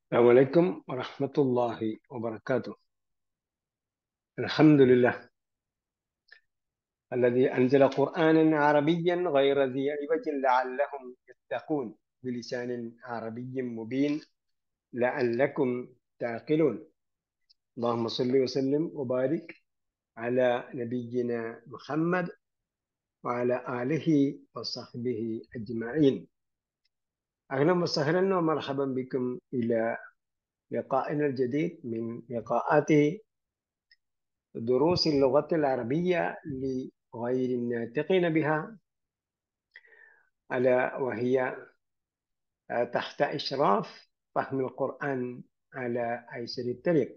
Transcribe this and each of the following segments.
السلام عليكم ورحمة الله وبركاته الحمد لله الذي أنزل قرآنا عربيا غير ذي عوج لعلهم يتقون بلسان عربي مبين لعلكم تعقلون اللهم صل وسلم وبارك على نبينا محمد وعلى آله وصحبه أجمعين أهلا وسهلا ومرحبا بكم إلى لقائنا الجديد من لقاءات دروس اللغة العربية لغير الناطقين بها ألا وهي تحت إشراف فهم القرآن على أيسر الطريق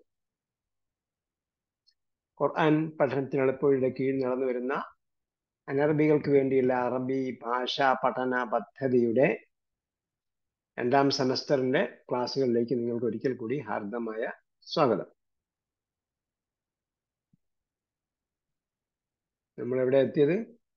ഖുർആൻ പഠനത്തിന് എളുപ്പവഴിയുടെ കീഴിൽ നടന്നു വരുന്ന അനറബികൾക്ക് വേണ്ടിയുള്ള അറബി ഭാഷാ പഠന പദ്ധതിയുടെ രണ്ടാം സെമസ്റ്ററിന്റെ ക്ലാസ്സുകളിലേക്ക് നിങ്ങൾക്ക് ഒരിക്കൽ കൂടി ഹാർദമായ സ്വാഗതം നമ്മൾ എവിടെ എത്തിയത്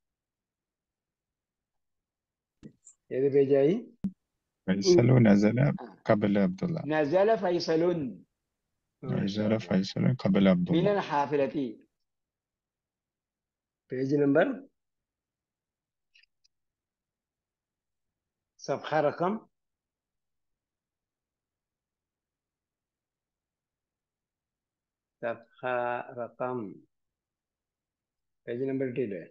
ഏത് പേജായി فيصل نزل قبل عبد الله നസല ഫൈസലുൻ نزل فيصل قبل عبد من الله الحافلة പേജ് നമ്പർ صفحة رقم صفحة رقم പേജ് നമ്പർ കിട്ടിയില്ലേ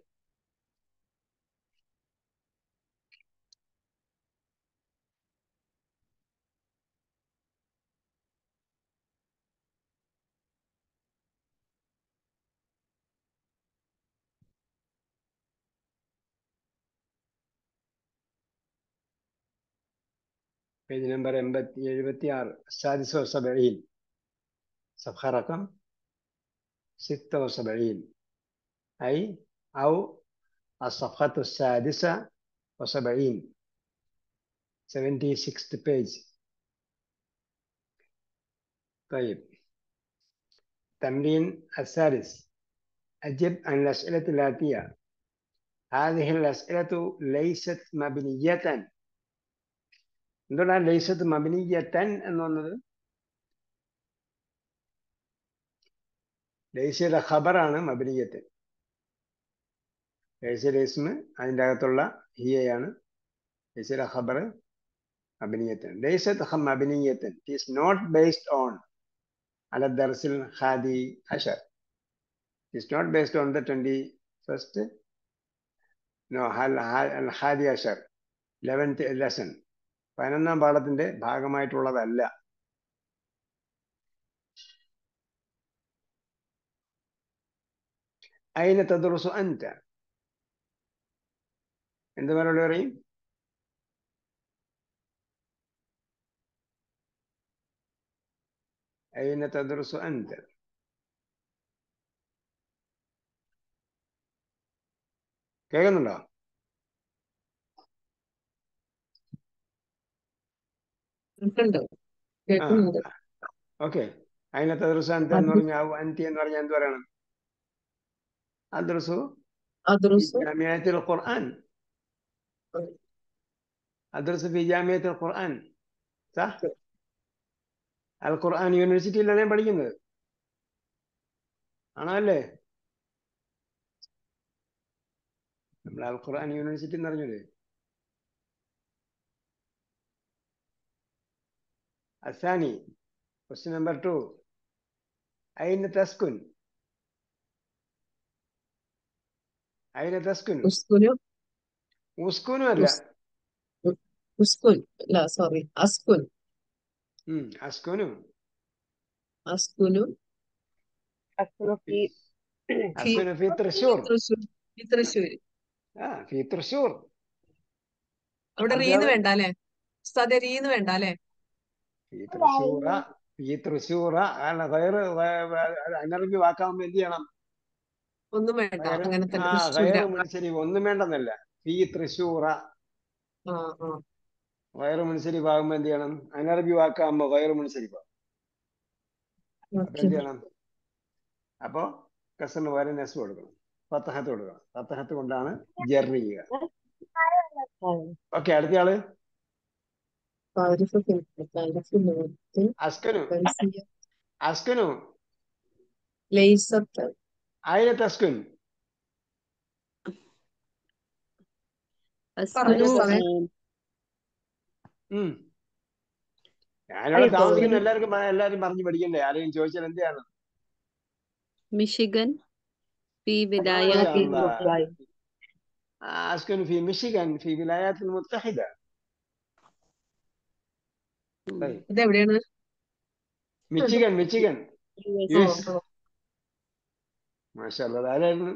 പേജ് നമ്പർ എൺപത്തി എഴുപത്തി ആറ് السادس والسبعين صفحة رقم ستة وسبعين أي أو الصفحة السادسة وسبعين 76th page طيب تمرين الثالث أجب عن الأسئلة الآتية هذه الأسئلة ليست مبنية എന്തുകൊണ്ടാണ് ലൈസത്ത് മബിനിയത്തൻ എന്ന് പറഞ്ഞത് ലൈസയുടെ ഖബറാണ് മബിനിയത്തൻ ലൈസയുടെ ഇസ്മ് അതിൻ്റെ അകത്തുള്ള ഹിയയാണ് ലൈസയുടെ ഖബർ മബിനിയത്തൻ ലൈസത്ത് മബിനിയത്തൻ it is not based on على الدرس الحادي عشر it is not based on the 21st no الحادي عشر 11th lesson പതിനൊന്നാം പാഠത്തിന്റെ ഭാഗമായിട്ടുള്ളതല്ല അയിന തദ്റുസു അൻത എന്ത് മറുപടി പറയും അയിന തദ്റുസു അൻത കേൾക്കുന്നുണ്ടോ ഉണ്ട് കേൾക്കുന്നുണ്ട് ഓക്കെ അയിന തദ്റുസു അൻത എന്ന് പറഞ്ഞാൽ അൻതി എന്ന് പറഞ്ഞാൽ എന്ത് പറയണം അദ്റുസു അദ്റുസു في جامعة القرآن أدرس في جامعة القرآن صح؟ القرآن യൂണിവേഴ്സിറ്റിയിലാണ് ഞാൻ പഠിക്കുന്നത് ആണോ അല്ലേ നമ്മൾ അൽ ഖുർആൻ യൂണിവേഴ്സിറ്റി എന്ന് പറഞ്ഞില്ലേ الثاني question number two أين تسكن؟ أين تسكن؟ ഉസ്കുനു ഉസ്കൂനും അല്ല ഉസ്കുൻ അല്ല സോറി അസ്കുൻ ഉം, അസ്കൂനും അസ്കുനു أكون في അസ്കൂനും ഫി തൃശ്ശൂർ തൃശ്ശൂർ ഈ തൃശ്ശൂർ ആ ഫി തൃശ്ശൂർ അവിടെ അത് റീന്ന് വേണ്ട അല്ലെ ഉസ്താദെ റീന്ന് വേണ്ട അല്ലെ ഫി തൃശ്ശൂറ ഫി തൃശ്ശൂറ അല്ല കയറ് അനർബി വാക്കാകുമ്പോ എന്ത് ചെയ്യണം ഒന്നും വേണ്ട കയറ് അങ്ങനെ തന്നെ ആ തൃശ്ശൂര കയറ് മുൻസരിഫ് ഒന്നും വേണ്ടെന്നല്ല ഫി തൃശ്ശൂറ ആ ആ കയറ് മുൻസരിഫ് ആകുമ്പോ എന്ത് ചെയ്യണം അനർബി വാക്കാകുമ്പോ കയറ് മുൻസരിഫ് അപ്പൊ ഓക്കെ എന്ത് ചെയ്യണം അപ്പോ കസറിന് പകരം നെസ് കൊടുക്കണം ഫത്തഹത്ത് കൊടുക്കണം ഫത്തഹത്ത് കൊണ്ടാണ് ജെർ ചെയ്യുക ഓക്കെ അടുത്തയാള് تعرف في تعرف اللغة അസ്കനു الفارسية അസ്കനു ليست അയിന തസ്കുൻ പറഞ്ഞു أسكن സാറേ آه، ഉം ഞാനിവിടെ أيوة താമസിക്കുന്ന എല്ലാവർക്കും പ- എല്ലാവരും പറഞ്ഞു പഠിക്കണ്ടേ ആരെങ്കിലും ചോദിച്ചാൽ എന്താണ് ميشيغان في ما ولايات شاء الله المتحدة أسكن في ميشيغان في الولايات المتحدة مم. طيب ഇതെവിടെയാണ് മിച്ചിഗൻ മിച്ചിഗൻ US ഓ യുഎസ് ഓ മാഷാ അല്ലാ ആരായിരുന്നു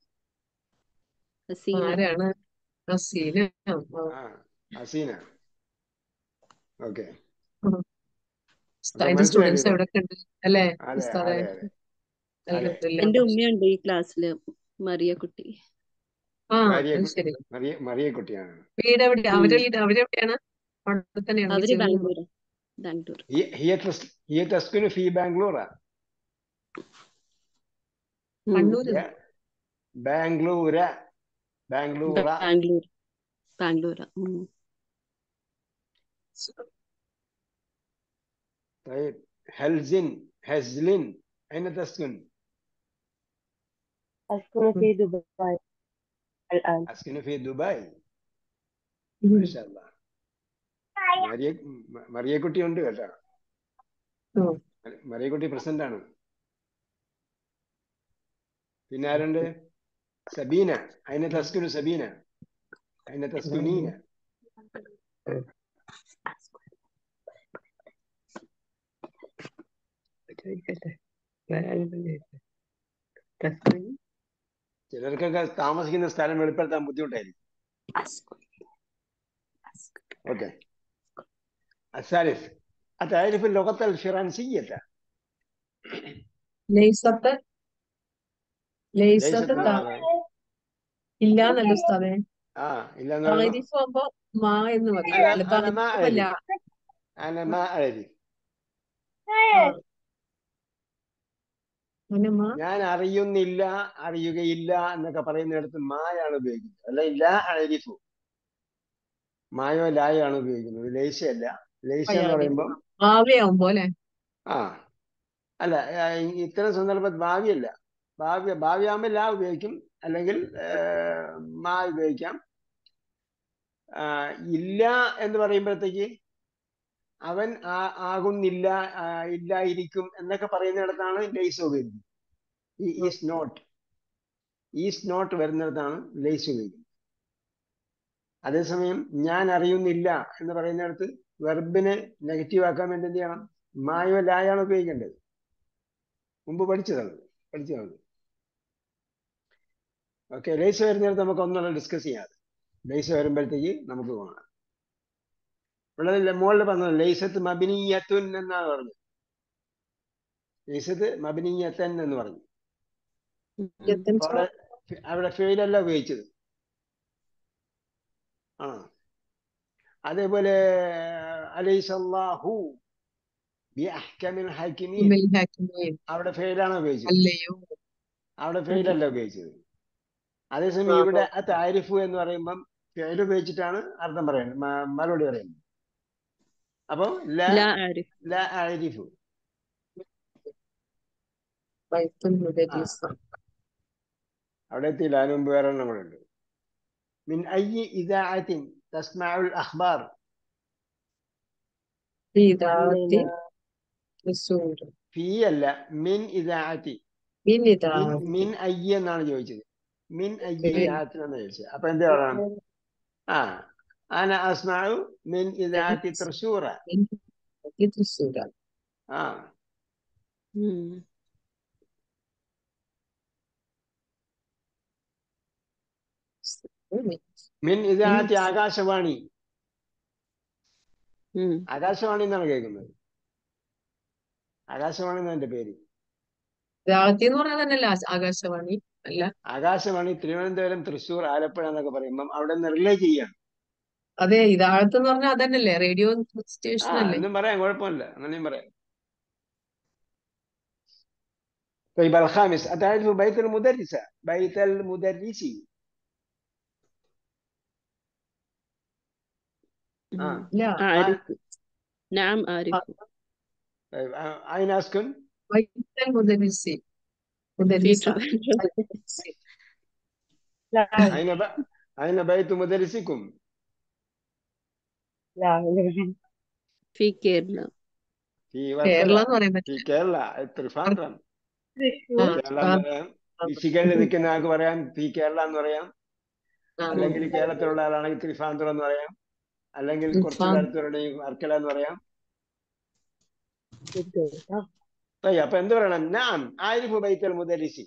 حسينة ആരാണ് ഹസീന ഓ ആ ഹസീന ഓക്കെ ഉം. അപ്പൊ അതിന്റെ സ്റ്റുഡൻസ് മനസ്സിലായില്ലേ എവിടെ ഉണ്ട് അല്ലേ അതെ ഉസ്താദെ അതെ അതെ അതെ അൽഹംദുലില്ലാ എൻ്റെ ഉമ്മയുണ്ട് ഈ ക്ലാസ്സില് മറിയ കുട്ടി ആ മരിയ അത് ശരി മറിയ മറിയ കുട്ടിയാണ് വീട് എവിടെ ഉം. അവരുടെ വീട് അവരെവിടെയാണ് അവിടെ തന്നെയാണ് അവര് മിച്ചിഗനിൽ ബാംഗ്ലൂർ ബാംഗ്ലൂർ هي هي تس... هي تسكن في بنغلور ഉം. കണ്ണൂര് هي بنغلور بنغلور ബാംഗ്ലൂർ ബാംഗ്ലൂർ ഉം. طيب هلزن هزلن أين تسكن؟ أسكن في دبي الآن أسكن في دبي ഉം. ما شاء الله മരിയ മ- മറിയക്കുട്ടി ഉണ്ട് കേട്ടോ ഉം. മറിയക്കുട്ടി പ്രസന്റ് ആണ് പിന്നെ ആരുണ്ട് സബീന അതിനെ തസ്കുനു സബീന അതിനെ തസ്കുനീന ചിലർക്കൊക്കെ താമസിക്കുന്ന സ്ഥലം വെളിപ്പെടുത്താൻ ബുദ്ധിമുട്ടായിരിക്കും اوكي الثالث أتعرف اللغة الفرنسية ലൈസത്ത് ليست ലൈസത്ത് ما ത- ഇല്ല എന്നല്ല ഉസ്താദെ آه إلا أنه താരിഫ് ആകുമ്പോ മാ എന്ന് മതി أنا അല്ല أنا ما താരിഫല്ല أعرف أنا ما أعرف അങ്ങനെ മാ ഞാൻ അറിയുന്നില്ല അറിയുകയില്ല എന്നൊക്കെ പറയുന്നിടത്ത് മായാണ് ഉപയോഗിക്കുന്നത് അല്ല ഇല്ല അരിഫു മായോ ലായോ ആണ് ഉപയോഗിക്കുന്നത് ലൈസ അല്ല ലൈസ എന്ന് പറയുമ്പോൾ ആവയാവുമ്പോ അല്ലെ ആ അല്ല ആ, ഇത്തരം സന്ദർഭത്തിൽ ഭാവിയല്ല ഭാവി ഭാവിയാകുമ്പോൾ ലാ ഉപയോഗിക്കും അല്ലെങ്കിൽ ആ, മാ ഉപയോഗിക്കാം ആ, ഇല്ല എന്ന് പറയുമ്പോഴത്തേക്ക് അവൻ ആ- ആകുന്നില്ല ആ, ഇല്ലായിരിക്കും എന്നൊക്കെ പറയുന്നിടത്താണ് ലൈസ് ഉപയോഗിക്കുന്നത് ഈ ഈസ് നോട്ട് ഈസ് നോട്ട് വരുന്നിടത്താണ് ലൈസ് ഉപയോഗിക്കുന്നത് അതേസമയം ഞാൻ അറിയുന്നില്ല എന്ന് പറയുന്നിടത്ത് വെർബിനെ നെഗറ്റീവ് ആക്കാൻ വേണ്ടി എന്ത് ചെയ്യണം മായോ ലായാണ് ഉപയോഗിക്കേണ്ടത് മുമ്പ് പഠിച്ചതാണ് പഠിച്ചതാണ് ഓക്കെ ലൈസ് വരുന്നിടത്ത് നമുക്ക് ഒന്നുകൂടെ ഡിസ്കസ് ചെയ്യാം ലൈസ് വരുമ്പോഴത്തേക്ക് നമുക്ക് കാണാം ഇവിടെ മുകളിൽ പറഞ്ഞത് ലൈസത്ത് മബിനീയത്തുൻ എന്നാണ് പറഞ്ഞത് ലൈസത്ത് മബിനീയത്തൻ എന്ന് പറഞ്ഞു അപ്പൊ അവിടെ അവിടെ ഫെയിലല്ല ഉപയോഗിച്ചത് ആ അതേപോലെ അലൈസല്ലാഹു ബി അഹ്കമിൽ ഹക്കിമീൻ അവിടെ ഫെയിലാണ് ഉപയോഗിച്ചത് അല്ലയോ അവിടെ ഫെയിലല്ല ഉപയോഗിച്ചത് അതേസമയം ഇവിടെ ആ താരിഫു എന്ന് പറയുമ്പം ഫെയിൽ ഉപയോഗിച്ചിട്ടാണ് അർത്ഥം പറയുന്നത് മ- മറുപടി പറയുന്നത് അപ്പൊ ല ലാ ആരിഫ് ല ആരിഫു ബൈത്തുൽ മുദരിസ അവിടെ എത്തിയില്ല അതിന് മുമ്പ് വേറെ എണ്ണം കൂടെ ഉണ്ട് മിൻ അയ്യി ഇദാഅത്തിൻ തസ്മഉൽ അഖ്ബാർ ഇദാഅത്തി റസൂൽ ഫീ അല്ല മിൻ ഇദാഅത്തി മിൻ മിൻ ഇദാഅത്തി മിൻ അയ്യ എന്നാണ് ചോദിച്ചത് മിൻ അയ്യ മിൻ. ഇദാഅത്തിനാണ് ചോദിച്ചത് അപ്പൊ എന്താ പറയണം ആ അന അസ്മഉ മിൻ ഇദാഅത്തി തൃശൂറ മിൻ ഇദാഅത്തി റസൂൽ ആ ഉം. മിൻ ഇദാഅത്തി ആകാശവാണി ഉം. ആകാശവാണി എന്നാണ് കേൾക്കുന്നത് ആകാശവാണി എന്നാണ് എന്റെ പേര് ഇദാഅത്തി എന്ന് പറഞ്ഞാൽ തന്നെയല്ല ആകാശവാണി അല്ല ആകാശവാണി തിരുവനന്തപുരം തൃശ്ശൂർ ആലപ്പുഴ എന്നൊക്കെ പറയുമ്പം അവിടെ നിന്ന് റിലേ ചെയ്യാണ് അതെ ഇദാഅത്ത് എന്ന് പറഞ്ഞാൽ അതന്നല്ലേ റേഡിയോ ആ സ്റ്റേഷൻ അല്ലേ എന്നും പറയാം കുഴപ്പമില്ല അങ്ങനെയും പറയാം طيب الخامس أتعرف بيت المدرسة بيت المدرس آه. مم. لا أعرف نعم أعرف طيب آه، أين أسكن؟ بيت المدرسين في مدرسة كبر المدرسين لا أين ب... أين بيت مدرسكم؟ لا في كيرلا في കേരള വർക്കല എന്ന് പറയാൻ في പറ്റില്ല കേരള ട്രിവാൻഡ്രം ആ, കേരള ആ, എന്ന് പറയാം മിഷിഗണിൽ നിൽക്കുന്ന ആൾക്ക് പറയാം പി കേരള എന്ന് പറയാം ആ, അല്ലെങ്കിൽ കേരളത്തിലുള്ള ആളാണെങ്കിൽ ത്രിഫാന്തരം എന്ന് പറയാം അല്ലെങ്കിൽ കുറച്ച് ത്രിഫാ- കാലത്തുള്ള വർക്കല എന്ന് പറയാം بالدولة طيب അപ്പൊ എന്ത് പറയണം നാം ആരിഫ് ബൈത്തൽ മുദരിസി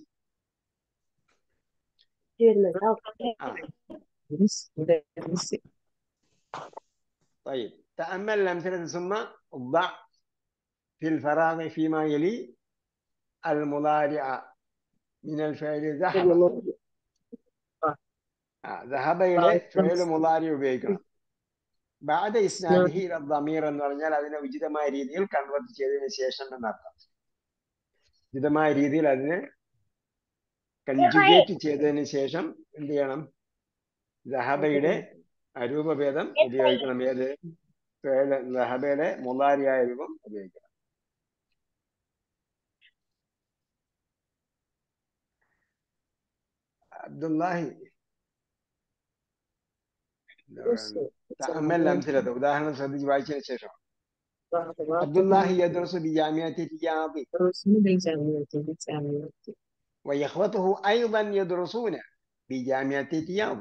كثير من ആ مدرس مدرسين طيب تأمل الأمثلة ثم ضع في الفراغ فيما يلي المضارع من الفعل ذهب ആ, ذهب إلى فعل മുതാരി ഉപയോഗിക്കണം بعد إسناده إلى الضمير എന്ന് പറഞ്ഞാൽ അതിനെ ഉചിതമായ രീതിയിൽ കൺവേർട്ട് ചെയ്തതിന് ശേഷം എന്നർത്ഥം ഉചിതമായ രീതിയിൽ അതിനെ കൺജുഗേറ്റ് ചെയ്തതിന് ശേഷം എന്ത് ചെയ്യണം ദഹബയുടെ അരൂപഭേദം ഉപയോഗിക്കണം ഏത് ഫേല- ദഹബയുടെ മുതാരിയായ രൂപം ഉപയോഗിക്കണം അബ്ദുല്ലാഹി എന്താ പറയുന്നത്? തഅമ്മൽ അംസിലത്ത് ഉദാഹരണം ശ്രദ്ധിച്ച് വായിച്ചതിന് ശേഷം അബ്ദുല്ലാഹി യദ്റസു ബിജാമിയത്തി റിയാദി رسول الجامعة الجامعة وإخوته أيضا يدرسون بجامعة رياض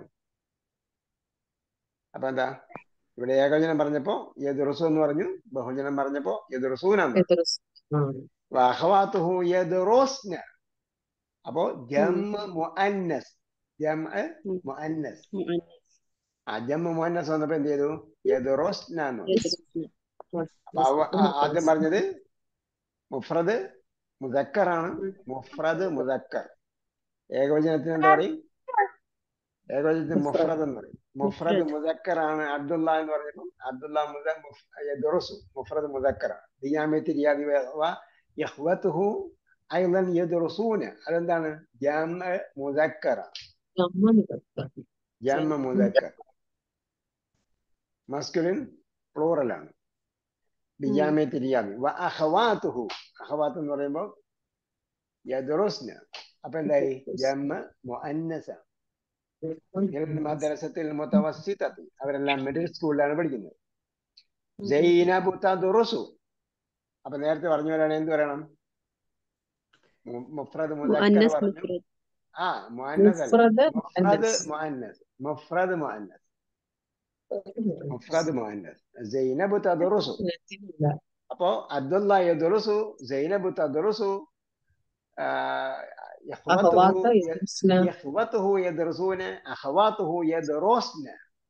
അപ്പൊ എന്താ ഇവിടെ ഏകവചനം പറഞ്ഞപ്പോ യദുറസു എന്ന് പറഞ്ഞു ബഹുജനം പറഞ്ഞപ്പോ യദുറസൂന എന്ന് പറഞ്ഞു. يدرس آه. വഅഖവാതുഹു യദ്റുസ്ന അപ്പോ ജമ്മ മുഅന്നസ് ജമ്മ മുഅന്നസ് مؤنث ആ ജമ്മ മുഅന്നസ് വന്നപ്പോ എന്ത് ചെയ്തു യദ്റുസ്ന എന്ന് പറഞ്ഞു. يدرسن അപ്പൊ അവ- ആ- ആദ്യം പറഞ്ഞത് മുഫ്രദ് മുദക്കറാണ് മുഫ്രദ് മുദക്കർ ഏകവചനത്തിന് എന്താ പറയും ഏകവചനത്തിന് മുഫ്രദ് എന്ന് പറയും മുഫ്രദ് മുദക്കറാണ് അബ്ദുള്ള എന്ന് പറഞ്ഞപ്പം അബ്ദുള്ള മുദ മുഫ്- യദ്റുസു മുഫ്രദ് മുദക്കറാണ് ദിയാമത്തി റിയാദി വ യഹ്വത്തുഹു അയ്ളൻ യദ്റുസൂന അതെന്താണ് ജമ മുദക്കറാണ് جامعة مدرسة ജമ മുദക്കർ മസ്കുലിൻ പ്ലൂറലാണ് ബിജാമത്തി റിയാദി വ അഖവാത്തുഹു അഖവാത്ത് എന്ന് പറയുമ്പോൾ യദ്റുസ്ന അപ്പൊ എന്തായി ജമ മുഅന്നസ മദ്രസത്തിൽ മുത്തവസ്സിത്തത്തി അവരെല്ലാം മിഡിൽ സ്കൂളിലാണ് പഠിക്കുന്നത് സൈനബു തദ്റുസു അപ്പൊ നേരത്തെ പറഞ്ഞവരാണ് എന്ത് പറയണം മു- മുഫ്രദ് മുദക്കർ مؤنث പറഞ്ഞു مفرد ആ മുഅന്നസ് അല്ല مفرد മുഫ്രദ് مؤنث മുഅന്നസ് മുഫ്രദ് മുഅന്നസ് മുഫ്രദ് മുഅന്നസ് സൈനബു തദ്റുസു لا അപ്പോ അബ്ദുള്ള യദ്റുസു സൈനബു തദ്റുസു ആ, ഇഖ്വത്തുഹു أخواته യ- يدرسن إخوته يدرسون أخواته يدرسن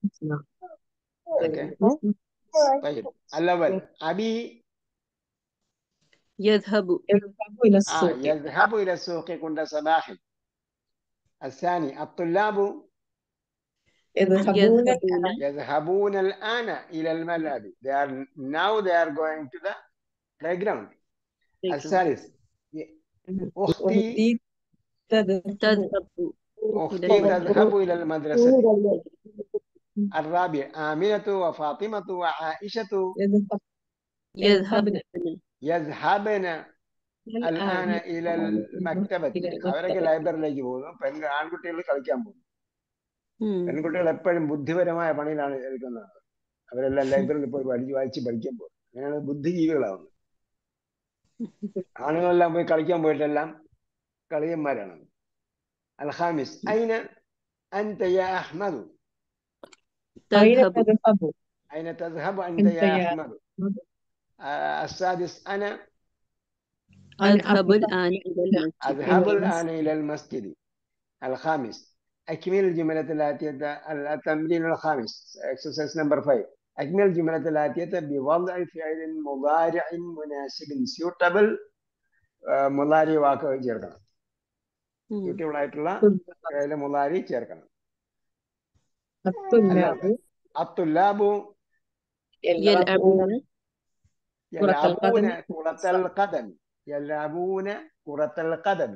أوكي طيب الأول أبي يذهب يذهب إلى آه السوق يذهب إلى السوق كل صباح الثاني الطلاب يذهبون يذهبون يذهبون الآن إلى الملعب they are now they are going to the playground الثالث ي- أختي أختي تذهب تذهب أختي إلى تذهب إلى المدرسة الرابع آمنة وفاطمة وعائشة يذهب يذهبن يذهبن الآن الآن إلى المكتبة إلى അവരൊക്കെ المكتبة ലൈബ്രറിയിലേക്ക് പോകുന്നു പെൺ ആൺകുട്ടികൾ കളിക്കാൻ പോകുന്നു مم. പെൺകുട്ടികൾ എപ്പോഴും ബുദ്ധിപരമായ പണിയിലാണ് എടുക്കുന്നത് അവരെല്ലാം ലൈബ്രറിയിൽ പോയി പഠിച്ച് വായിച്ച് പഠിക്കാൻ പോകും അങ്ങനെയാണ് ബുദ്ധിജീവികളാവുന്നത് ആണുങ്ങളെല്ലാം പോയി കളിക്കാൻ പോയിട്ടെല്ലാം കളിയന്മാരാണ് അൽഹാമിസ് അയിന أنت يا أحمد أين تذهب تذهب أين تذهب أنت أنت يا يا أحمد آه، السادس أنا أنا أذهب أذهب الآن إلى المسجد أذهب إلى الآن إلى المسجد الخامس أكمل الجملة الآتية التمرين الخامس exercise number 5 أكمل الجملة الآتية بوضع فعل مضارع مناسب suitable آه، മുതാരി വാക്ക് ചേർക്കണം مم. suitable ആയിട്ടുള്ള ഫിഅല് മുതാരി ചേർക്കണം الطلاب അത്തുല്ലാബു يلعبون كرة يلعبون القدم. كرة القدم يلعبون كرة القدم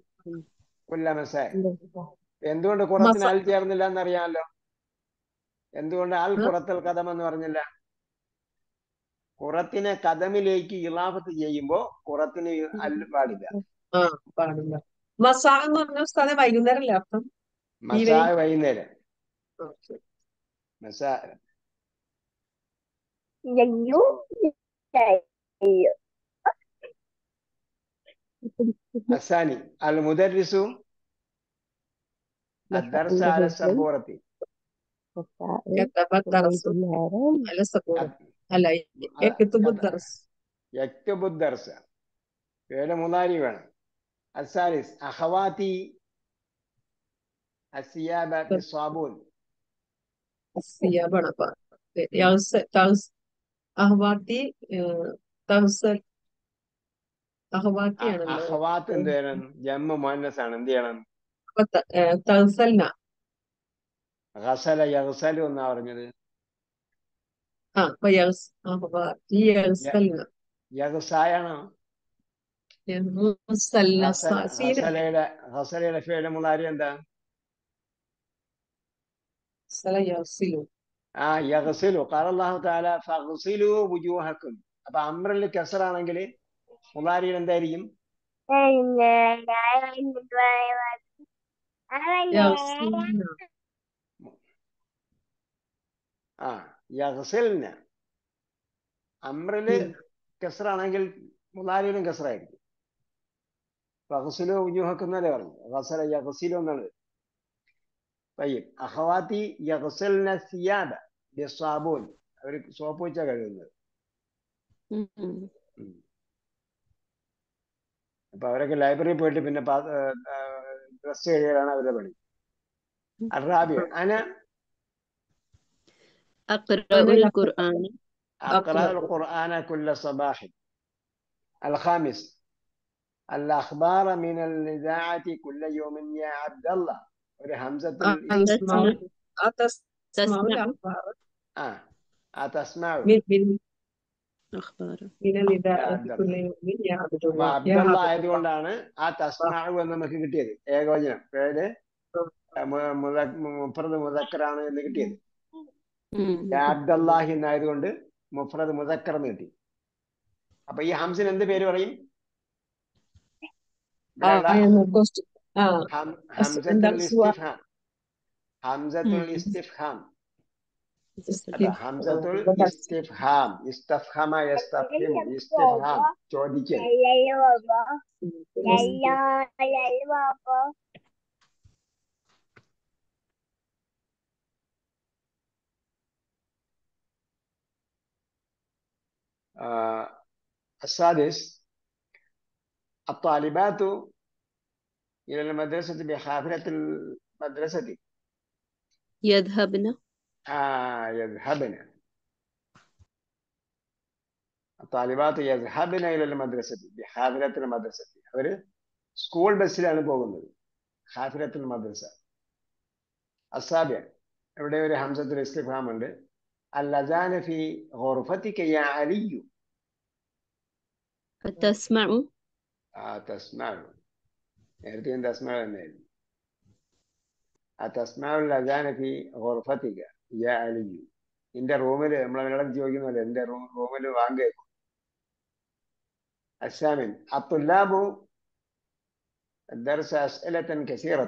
كل مساء എന്തുകൊണ്ട് കുറത്തിന് മസ- അൽ ചേർന്നില്ല എന്നറിയാമല്ലോ എന്തുകൊണ്ട് അൽ കുറത്തൽ കഥം എന്ന് പറഞ്ഞില്ല കുറത്തിനെ കഥമിലേക്ക് ഇലാഫത്ത് ചെയ്യുമ്പോ കുറത്തിന് അല്ല് പാടില്ല ആ പാടില്ല മസാ എന്ന് പറഞ്ഞ ഉസ്താദെ വൈകുന്നേരം അല്ലേ അർത്ഥം മസാ വൈകുന്നേരം ആ, ശരി. മസാ അയ്യോ അയ്യോ الثاني المدرس الدرس على السبورة كتب الدرس على السبورة അല്ല يكتب الدرس يكتب الدرس فعل مضارع വേണം الثالث أخواتي الثياب بالصابون الثياب ആണ് അപ്പൊ يغسل تغس അഹ്വാത്തി തഹസൽ അഹ്വാത്തി ആണല്ലോ അഹ്വാത്ത് എന്ത് ചെയ്യണം ജമ്മ മുഹന്നസ് ആണ് എന്ത് ചെയ്യണം അപ്പൊ ത- ഏ, തഹസൽന ഗസല യഗ്സലു എന്നാ പറഞ്ഞത് ആ അപ്പൊ യഗ്സ് അഹ്വാത്തി യഗ്സൽന യഗ്സായാണോ യഗ്സൽന ഗസല സ- സീന ഗസലയുടെ ഗസലയുടെ ഫേല മുളാരി എന്താ സല യഗ്സിലു ആ യഗ്സിലു ഖാല അല്ലാഹു തആല ഫഗ്സിലു വുജൂഹക്കും അപ്പൊ അമ്രിൽ കസറാണെങ്കിൽ മുളാരിയിൽ എന്തായിരിക്കും യഗ്സിൽന ആ യഗ്സിൽന അമ്രില് ഉം. കസറാണെങ്കിൽ മുളാരിയിലും കസറായിരിക്കും ഫഗ്സിലു വുജൂഹക്കും എന്നല്ലേ പറഞ്ഞു ഗസല യഗ്സിലു എന്നാണ് طيب അഖവാത്തി യഗ്സിൽന സിയാബ ബിസ്സാബൂൻ അവർ സോപ്പ് വെച്ചാ കഴുകുന്നത് ഉം. ഉം. അപ്പൊ അവരൊക്കെ ലൈബ്രറിയിൽ പോയിട്ട് പിന്നെ ഡ്രസ് കഴുകലാണ് അവരുടെ പണി അറാബിയ അന أقرأ أنا لا- القرآن أقرأ أقرأ. القرآن كل صباح الخامس الأخبار من الإذاعة كل يوم يا عبد الله همزة ആ, ال- തസ്മഉ ആ തസ്മഉ تسمع الأخبار آه أتسمع من من أخبار من الإذاعة عبد الله. كل يوم يا عبد അപ്പൊ الله يا അബ്ദുള്ള عبد الله ആയതുകൊണ്ടാണ് ആ തസ്മാവ് എന്ന് നമുക്ക് കിട്ടിയത് ഏകവചനം പേര് മുഫറദ് മുദക്കറാണ് എന്ന് കിട്ടിയത് ഉം. യാ അബ്ദല്ലാഹി എന്നായതുകൊണ്ട് മുഫറദ് മുദക്കർ എന്ന് കിട്ടി അപ്പൊ ഈ ഹംസിന് എന്ത് പേര് പറയും ആ എന്ന് question ആ ഹം- അസ്- ഹംസത്തുൽ എന്താണ് സുവ- ഇസ്തിഫ്ഹാം ഹംസത്തുൽ ഉം. ഇസ്തിഫ്ഹാം അതാ ഇസ്തിഫ്- ഹംസത്തുൽ ആ, ബസ്. ഇസ്തിഫ്ഹാം ഇസ്തഫ്ഹമ യസ്തഫ്ഹിമു ഇസ്തിഫ്ഹാം ചോദിക്കൽ آه، السادس الطالبات إلى المدرسة بحافلة المدرسة يذهبن آه يذهبن الطالبات يذهبن إلى المدرسة بحافلة المدرسة അവർ സ്കൂൾ ബസ്സിലാണ് പോകുന്നത് ഹാഫിലത്തുൽ മദ്രസ അസാബിയ ഇവിടെ ഒരു ഹംസത്തുൽ ഇസ്തിഫാം ഉണ്ട് അല്ലജാന ഫി ഖുർഫതിക യാ അലിയു تسمع ആ തസ്മാഉ നേരത്തെ തസ്മാഉ എന്നായിരുന്നു ആ തസ്മാഉ ലജാന ഫി ഖുർഫതിക യാ അലിയു നിന്റെ റൂമിൽ നമ്മൾ അവരോട് ചോദിക്കുന്ന പോലെ എന്റെ റൂമിൽ വാങ്ങേക്കും الثامن الطلاب درس أسئلة كثيرة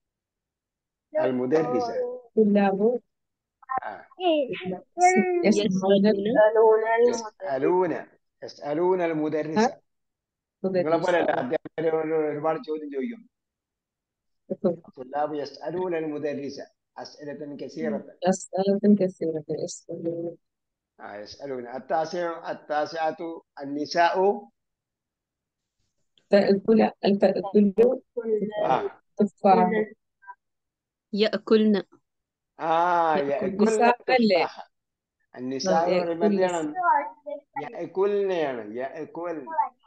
المدرسة طلاب آه. يسمعون يسألون يسألون المدرسة നിങ്ങളെ പോലെ അല്ല അധ്യാപകരോട് ഒരുപാട് ചോദ്യം ചോദിക്കും الطلاب يسألون المدرسة أسئلة كثيرة أسئلة كثيرة يسألون آه يسألون التاسع التاسعة النساء تأكل التأكل آه, تفاح يأكلن آه يأكلن نساء അല്ലേ? التفاح النساء ആ, يأكلن. എന്താണ് يأكلنയാണ് يأكل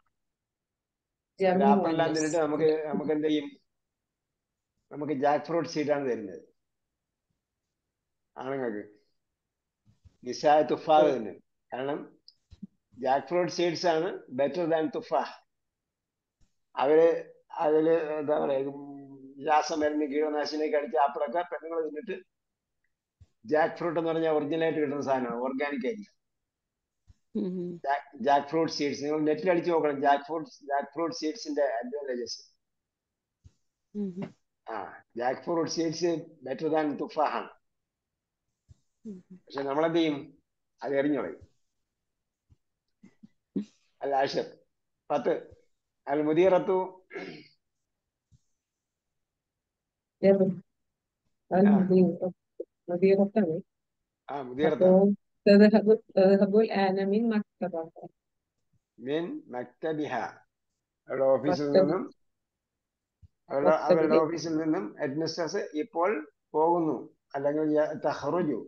جميع രാത്രിയെല്ലാം الناس. തിന്നിട്ട് നമുക്ക് നമുക്ക് എന്ത് ചെയ്യും നമുക്ക് ജാക്ക് ഫ്രൂട്ട് സീഡാണ് തരുന്നത് ആണുങ്ങൾക്ക് നിസായ തുഫാഹ് തന്നെ കാരണം ജാക്ക് ഫ്രൂട്ട് സീഡ്സ് ആണ് ബെറ്റർ ദാൻ തുഫാഹ് അവര് അതില് എന്താ പറയാ ഉം, രാസമരുന്ന് കീടനാശിനിയൊക്കെ അടിച്ച് അപ്പോഴൊക്കെ പെണ്ണുങ്ങൾ തിന്നിട്ട് ജാക്ക് ഫ്രൂട്ട് എന്ന് പറഞ്ഞാൽ ഒറിജിനലായിട്ട് കിട്ടുന്ന സാധനമാണ് ഓർഗാനിക് ആയിരിക്കും ഉം, ഉം. ജാക്ക് ഫ്രൂട്ട് സീഡ്സ് നിങ്ങൾ നെറ്റിൽ അടിച്ചു നോക്കണം ജാക്ക് ഫ്രൂട്ട് ജാക്ക് ഫ്രൂട്ട് സീഡ്സിന്റെ അഡ്വാൻറ്റേജസ് ഉം, ഉം. ആ jackfruit seeds better than തുഫാഹാണ് ഉം. പക്ഷെ നമ്മളെന്ത് ചെയ്യും അത് എറിഞ്ഞു കളയും അല്ല ആഷിർ പത്ത് അൽ മുദീറത്തു ഏത്? അത് ആ. മദീന- മദീനത്താണ് ആ മുദീറത്ത് അപ്പോ തദ്ഹബു തദ്ഹബുൽ ആന മിൻ മക്തബ മിൻ മക്തബിഹ അവരുടെ ഓഫീസിൽ മക്തബ്. നിന്നും അവരുടെ അവരുടെ മക്തബിലേക്ക്. ഓഫീസിൽ നിന്നും ഹെഡ്മിസ്ട്രസ് ഇപ്പോൾ പോകുന്നു അല്ലെങ്കിൽ യ- തഹ്റുജു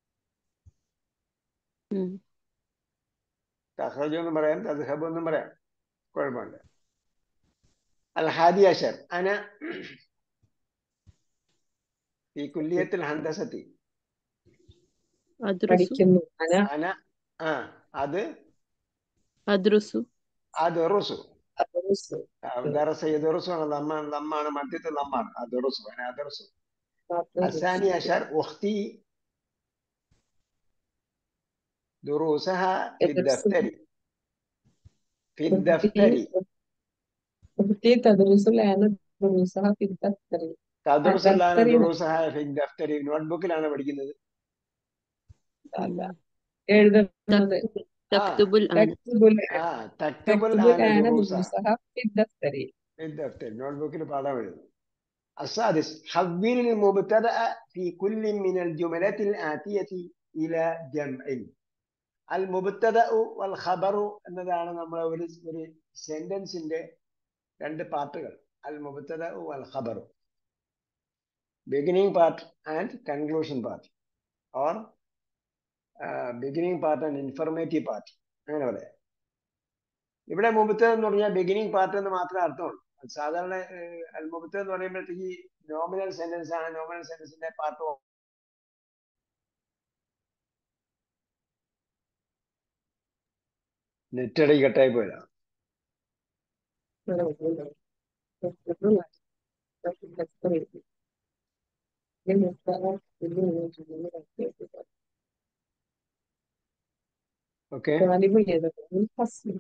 ഉം. തഹ്റുജു എന്നും പറയാം തദ്ഹബു എന്നും പറയാം കുഴപ്പമില്ല അൽ ഹാദി അഷർ അന ഈ കുല്ലിയത്തിൽ ഹന്തസത്തി അദ്രുസു പഠിക്കുന്നു അന അന ആ അത് അദ്രുസു അദറുസു അദ്റുസു. ദറസ യദറുസു ആണ് നമ്മ നമ്മാണ് മധ്യത്തിൽ നമ്മാണ് അദറുസു അന അദറുസു അദ്റുസു. الثاني عشر أختي دروسها في يدرس- الدفتر في الدفتر أختي تدرس الآن دروسها في الدفتر تدرس الآن الدفتر. دروسها في الدفتر നോട്ട് ബുക്കിലാണ് പഠിക്കുന്നത് അല്ല എഴുതുന്നത് തക്തുബുൽ ആന تكتب ആ തക്തബുൽ تكتب ആന الآن دروسها دروسها في الدفتر في الدفتر നോട്ട് ബുക്കിൽ പാഠം എഴുതുന്നു السادس حول المبتدأ في كل من الجملات الآتية إلى جمع المبتدأ والخبر എന്നതാണ് നമ്മളെ ഒരു ഒരു സെന്റൻസിന്റെ രണ്ട് പാർട്ടുകൾ അൽ മുബത്തദ വൽ ഖബർ beginning part and conclusion part or beginning part and informative part അങ്ങനെ പറയാം ഇവിടെ മുബത്തദ എന്ന് പറഞ്ഞാൽ ബിഗിനിങ് പാർട്ട് എന്ന് മാത്രമേ അർത്ഥമുള്ളൂ അത് സാധാരണ ഏഹ്, അൽ മുബത്തദ എന്ന് പറയുമ്പോഴത്തേക്ക് നോമിനൽ സെന്റൻസ് ആണ് നോമിനൽ സെന്റൻസിന്റെ പാർട്ട് നെറ്റടി കട്ടായി പോയതാണ് ഓക്കെ الطالب يدخل الفصل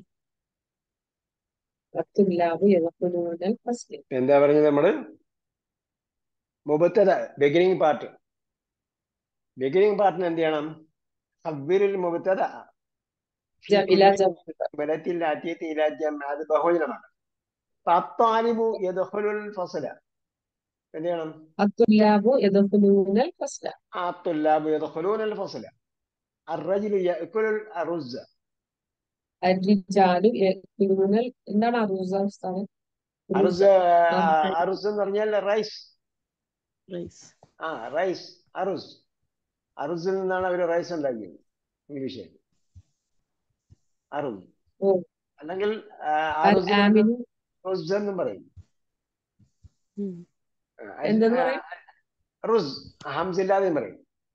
الطلاب يدخلون الفصل എന്താ പറഞ്ഞത് നമ്മള് മുബത്തത ബിഗിനിങ് പാർട്ട് ബിഗിനിങ് പാർട്ടിന് എന്ത് ചെയ്യണം ഹവ്വിരിൽ മുബത്തത جاء إلى جمع ബലത്തിൽ ആറ്റിയത്തി ഇലാജ്യം അത് ബഹുജനമാണ് പത്താലിബു യദ്ഖുലുൽ ഫസല എന്ത് ചെയ്യണം الطلاب يدخلون الفصل ആ തുല്ലാബു യദ്ഖുലൂനൽ ഫസല الرجل يأكل الرز الرجال يأكلون ال- എന്താണ് അറൂസ ഉസ്താദ് അറുസ് അറുസ് എന്ന് പറഞ്ഞാൽ റൈസ് റൈസ് ആ റൈസ് അറുസ് അറുസിൽ നിന്നാണ് അവർ റൈസ് ഉണ്ടാക്കിയത് ഇംഗ്ലീഷിൽ അറുസ് ഓ. അല്ലെങ്കിൽ ആ, അറുസ് الآمن റുസ് എന്നും പറയും ഉം. ആ, എന്തെന്ന് ആ, പറയും? റുസ് ഹംസ് ഇല്ലാതെയും പറയും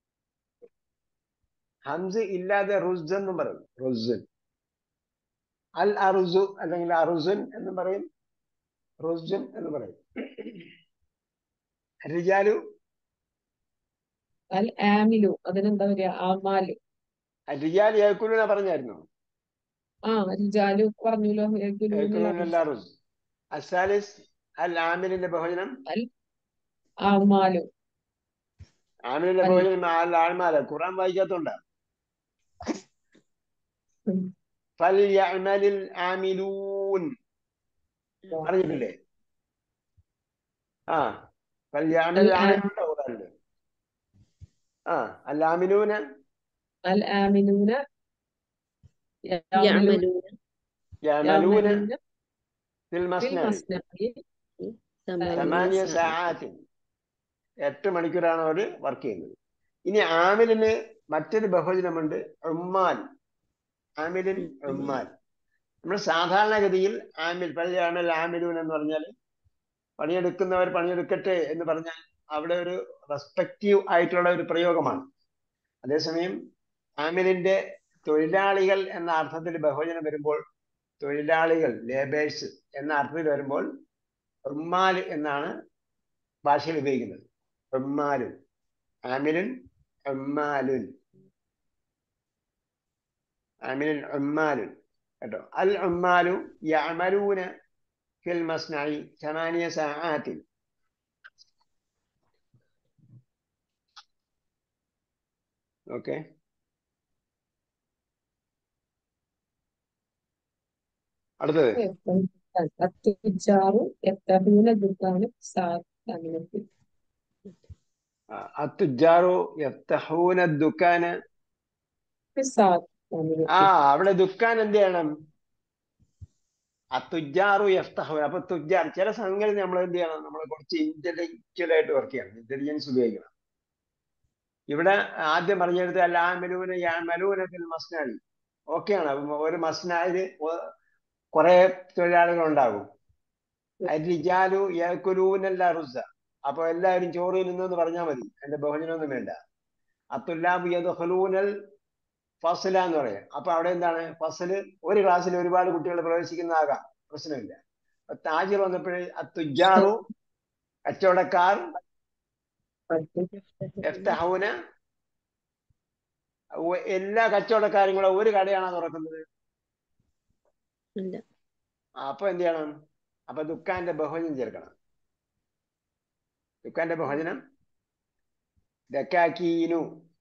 ഹംസ് ഇല്ലാതെ റുസ് എന്നും പറയും റുസ് അൽ അറുസു അല്ലെങ്കിൽ അറുസുൻ എന്നും പറയും റുസുൻ എന്ന് പറയും റിജാലു അൽ ആമിലു അതിനെന്താ പറയാ ആമാലു റിജാൽ യക്കുലൂന പറഞ്ഞായിരുന്നു ആ റിജാലു പറഞ്ഞല്ലോ യക്കുലൂനല്ല റുസ് അസാലിസ് അൽ ആമിലിന്റെ ബഹുജനം ആമാലു ആമിലിന്റെ അൽ- ബഹുജനം അൽ ആൽമാല ഖുറാൻ വായിക്കാത്തോണ്ടാ ഉം. ഫൽയഅമലിൽ ആമിലൂൻ അറിഞ്ഞിട്ടില്ലേ ആ ഫൽയഅമൽ അൽ- ആമിലൂൻ ഖുറാനില് ആ അൽ ആമിലൂന അൽ ആമിലൂന യഅമലൂന യഅമലൂന യഅമലൂന ഫിൽ ഫിൽ മസ്നഇ മസ്നഇ സമാനിയ സമാനിയ സഅ- സആത്തിൻ എട്ട് മണിക്കൂറാണ് അവർ വർക്ക് ചെയ്യുന്നത് ഇനി ആമിലിന് മറ്റൊരു ബഹുജനമുണ്ട് ഉമ്മാൽ ആമിലിൻ ഉമ്മാൽ നമ്മൾ സാധാരണഗതിയിൽ ആമിൽ പഴയ ആമിൽ ആമിലൂൻ എന്ന് പറഞ്ഞാൽ പണിയെടുക്കുന്നവർ പണിയെടുക്കട്ടെ എന്ന് പറഞ്ഞാൽ അവിടെ ഒരു റെസ്പെക്റ്റീവ് ആയിട്ടുള്ള ഒരു പ്രയോഗമാണ് അതേസമയം ആമിലിന്റെ തൊഴിലാളികൾ എന്ന അർത്ഥത്തിൽ ബഹുജനം വരുമ്പോൾ തൊഴിലാളികൾ ലേബേഴ്സ് എന്ന അർത്ഥത്തിൽ വരുമ്പോൾ ഉമ്മാൽ എന്നാണ് ഭാഷയിൽ ഉപയോഗിക്കുന്നത് ഉമ്മാലും ആമിലുൻ ഉമ്മാലുൻ ആമിലുൻ ഉമ്മാലുൻ കേട്ടോ അൽ ഉമ്മാലു യഅമലൂന ഫിൽ മസ്നഇ ثمانية ساعات ഓക്കെ അടുത്തത് التجار يفتحون دكان الساعة الثامنة ആ, അത്തുജാറു യഫ്തഹൂന ദുക്കാന في الساعة الثامنة ആ അവിടെ ദുക്കാൻ എന്ത് ചെയ്യണം അത്തുജാറു യഫ്തഹൂന അപ്പൊ തുജാർ ചില സംഗതി നമ്മൾ എന്ത് ചെയ്യണം നമ്മൾ കുറച്ച് ഇന്റലക്ച്വൽ ആയിട്ട് വർക്ക് ചെയ്യണം ഇന്റലിജൻസ് ഉപയോഗിക്കണം ഇവിടെ ആദ്യം പറഞ്ഞെടുത്ത് അല്ല ആമലൂന യാമലൂന ഫിൽ മസ്നാഴി ഓക്കെയാണ് അപ്പൊ ഒരു മസ്നാഴില് കുറെ തൊഴിലാളികൾ ഉണ്ടാകും അരിജാലു യക്കുലൂനല്ല റുസ അപ്പൊ എല്ലാവരും ചോറ് തിന്നെന്ന് പറഞ്ഞാൽ മതി എന്റെ ബഹുജനൊന്നും വേണ്ട അത്തുല്ലാബ് യദ്ഖുലൂനൽ ഫസല എന്ന് പറയും അപ്പൊ അവിടെ എന്താണ് ഫസല് ഒരു ക്ലാസ്സിൽ ഒരുപാട് കുട്ടികൾ പ്രവേശിക്കുന്നതാകാം പ്രശ്നമില്ല അപ്പൊ താജിർ വന്നപ്പോഴേ അത്തുജാറു കച്ചവടക്കാർ യഫ്തഹൂന ഒ- എല്ലാ കച്ചവടക്കാരും കൂടെ ഒരു കടയാണോ തുറക്കുന്നത് ഇല്ല അപ്പൊ എന്ത് ചെയ്യണം അപ്പൊ ദുഃഖാന്റെ ബഹുവചനം ചേർക്കണം ദുഃഖാന്റെ ബഹുവചനം ദക്കാക്കീനു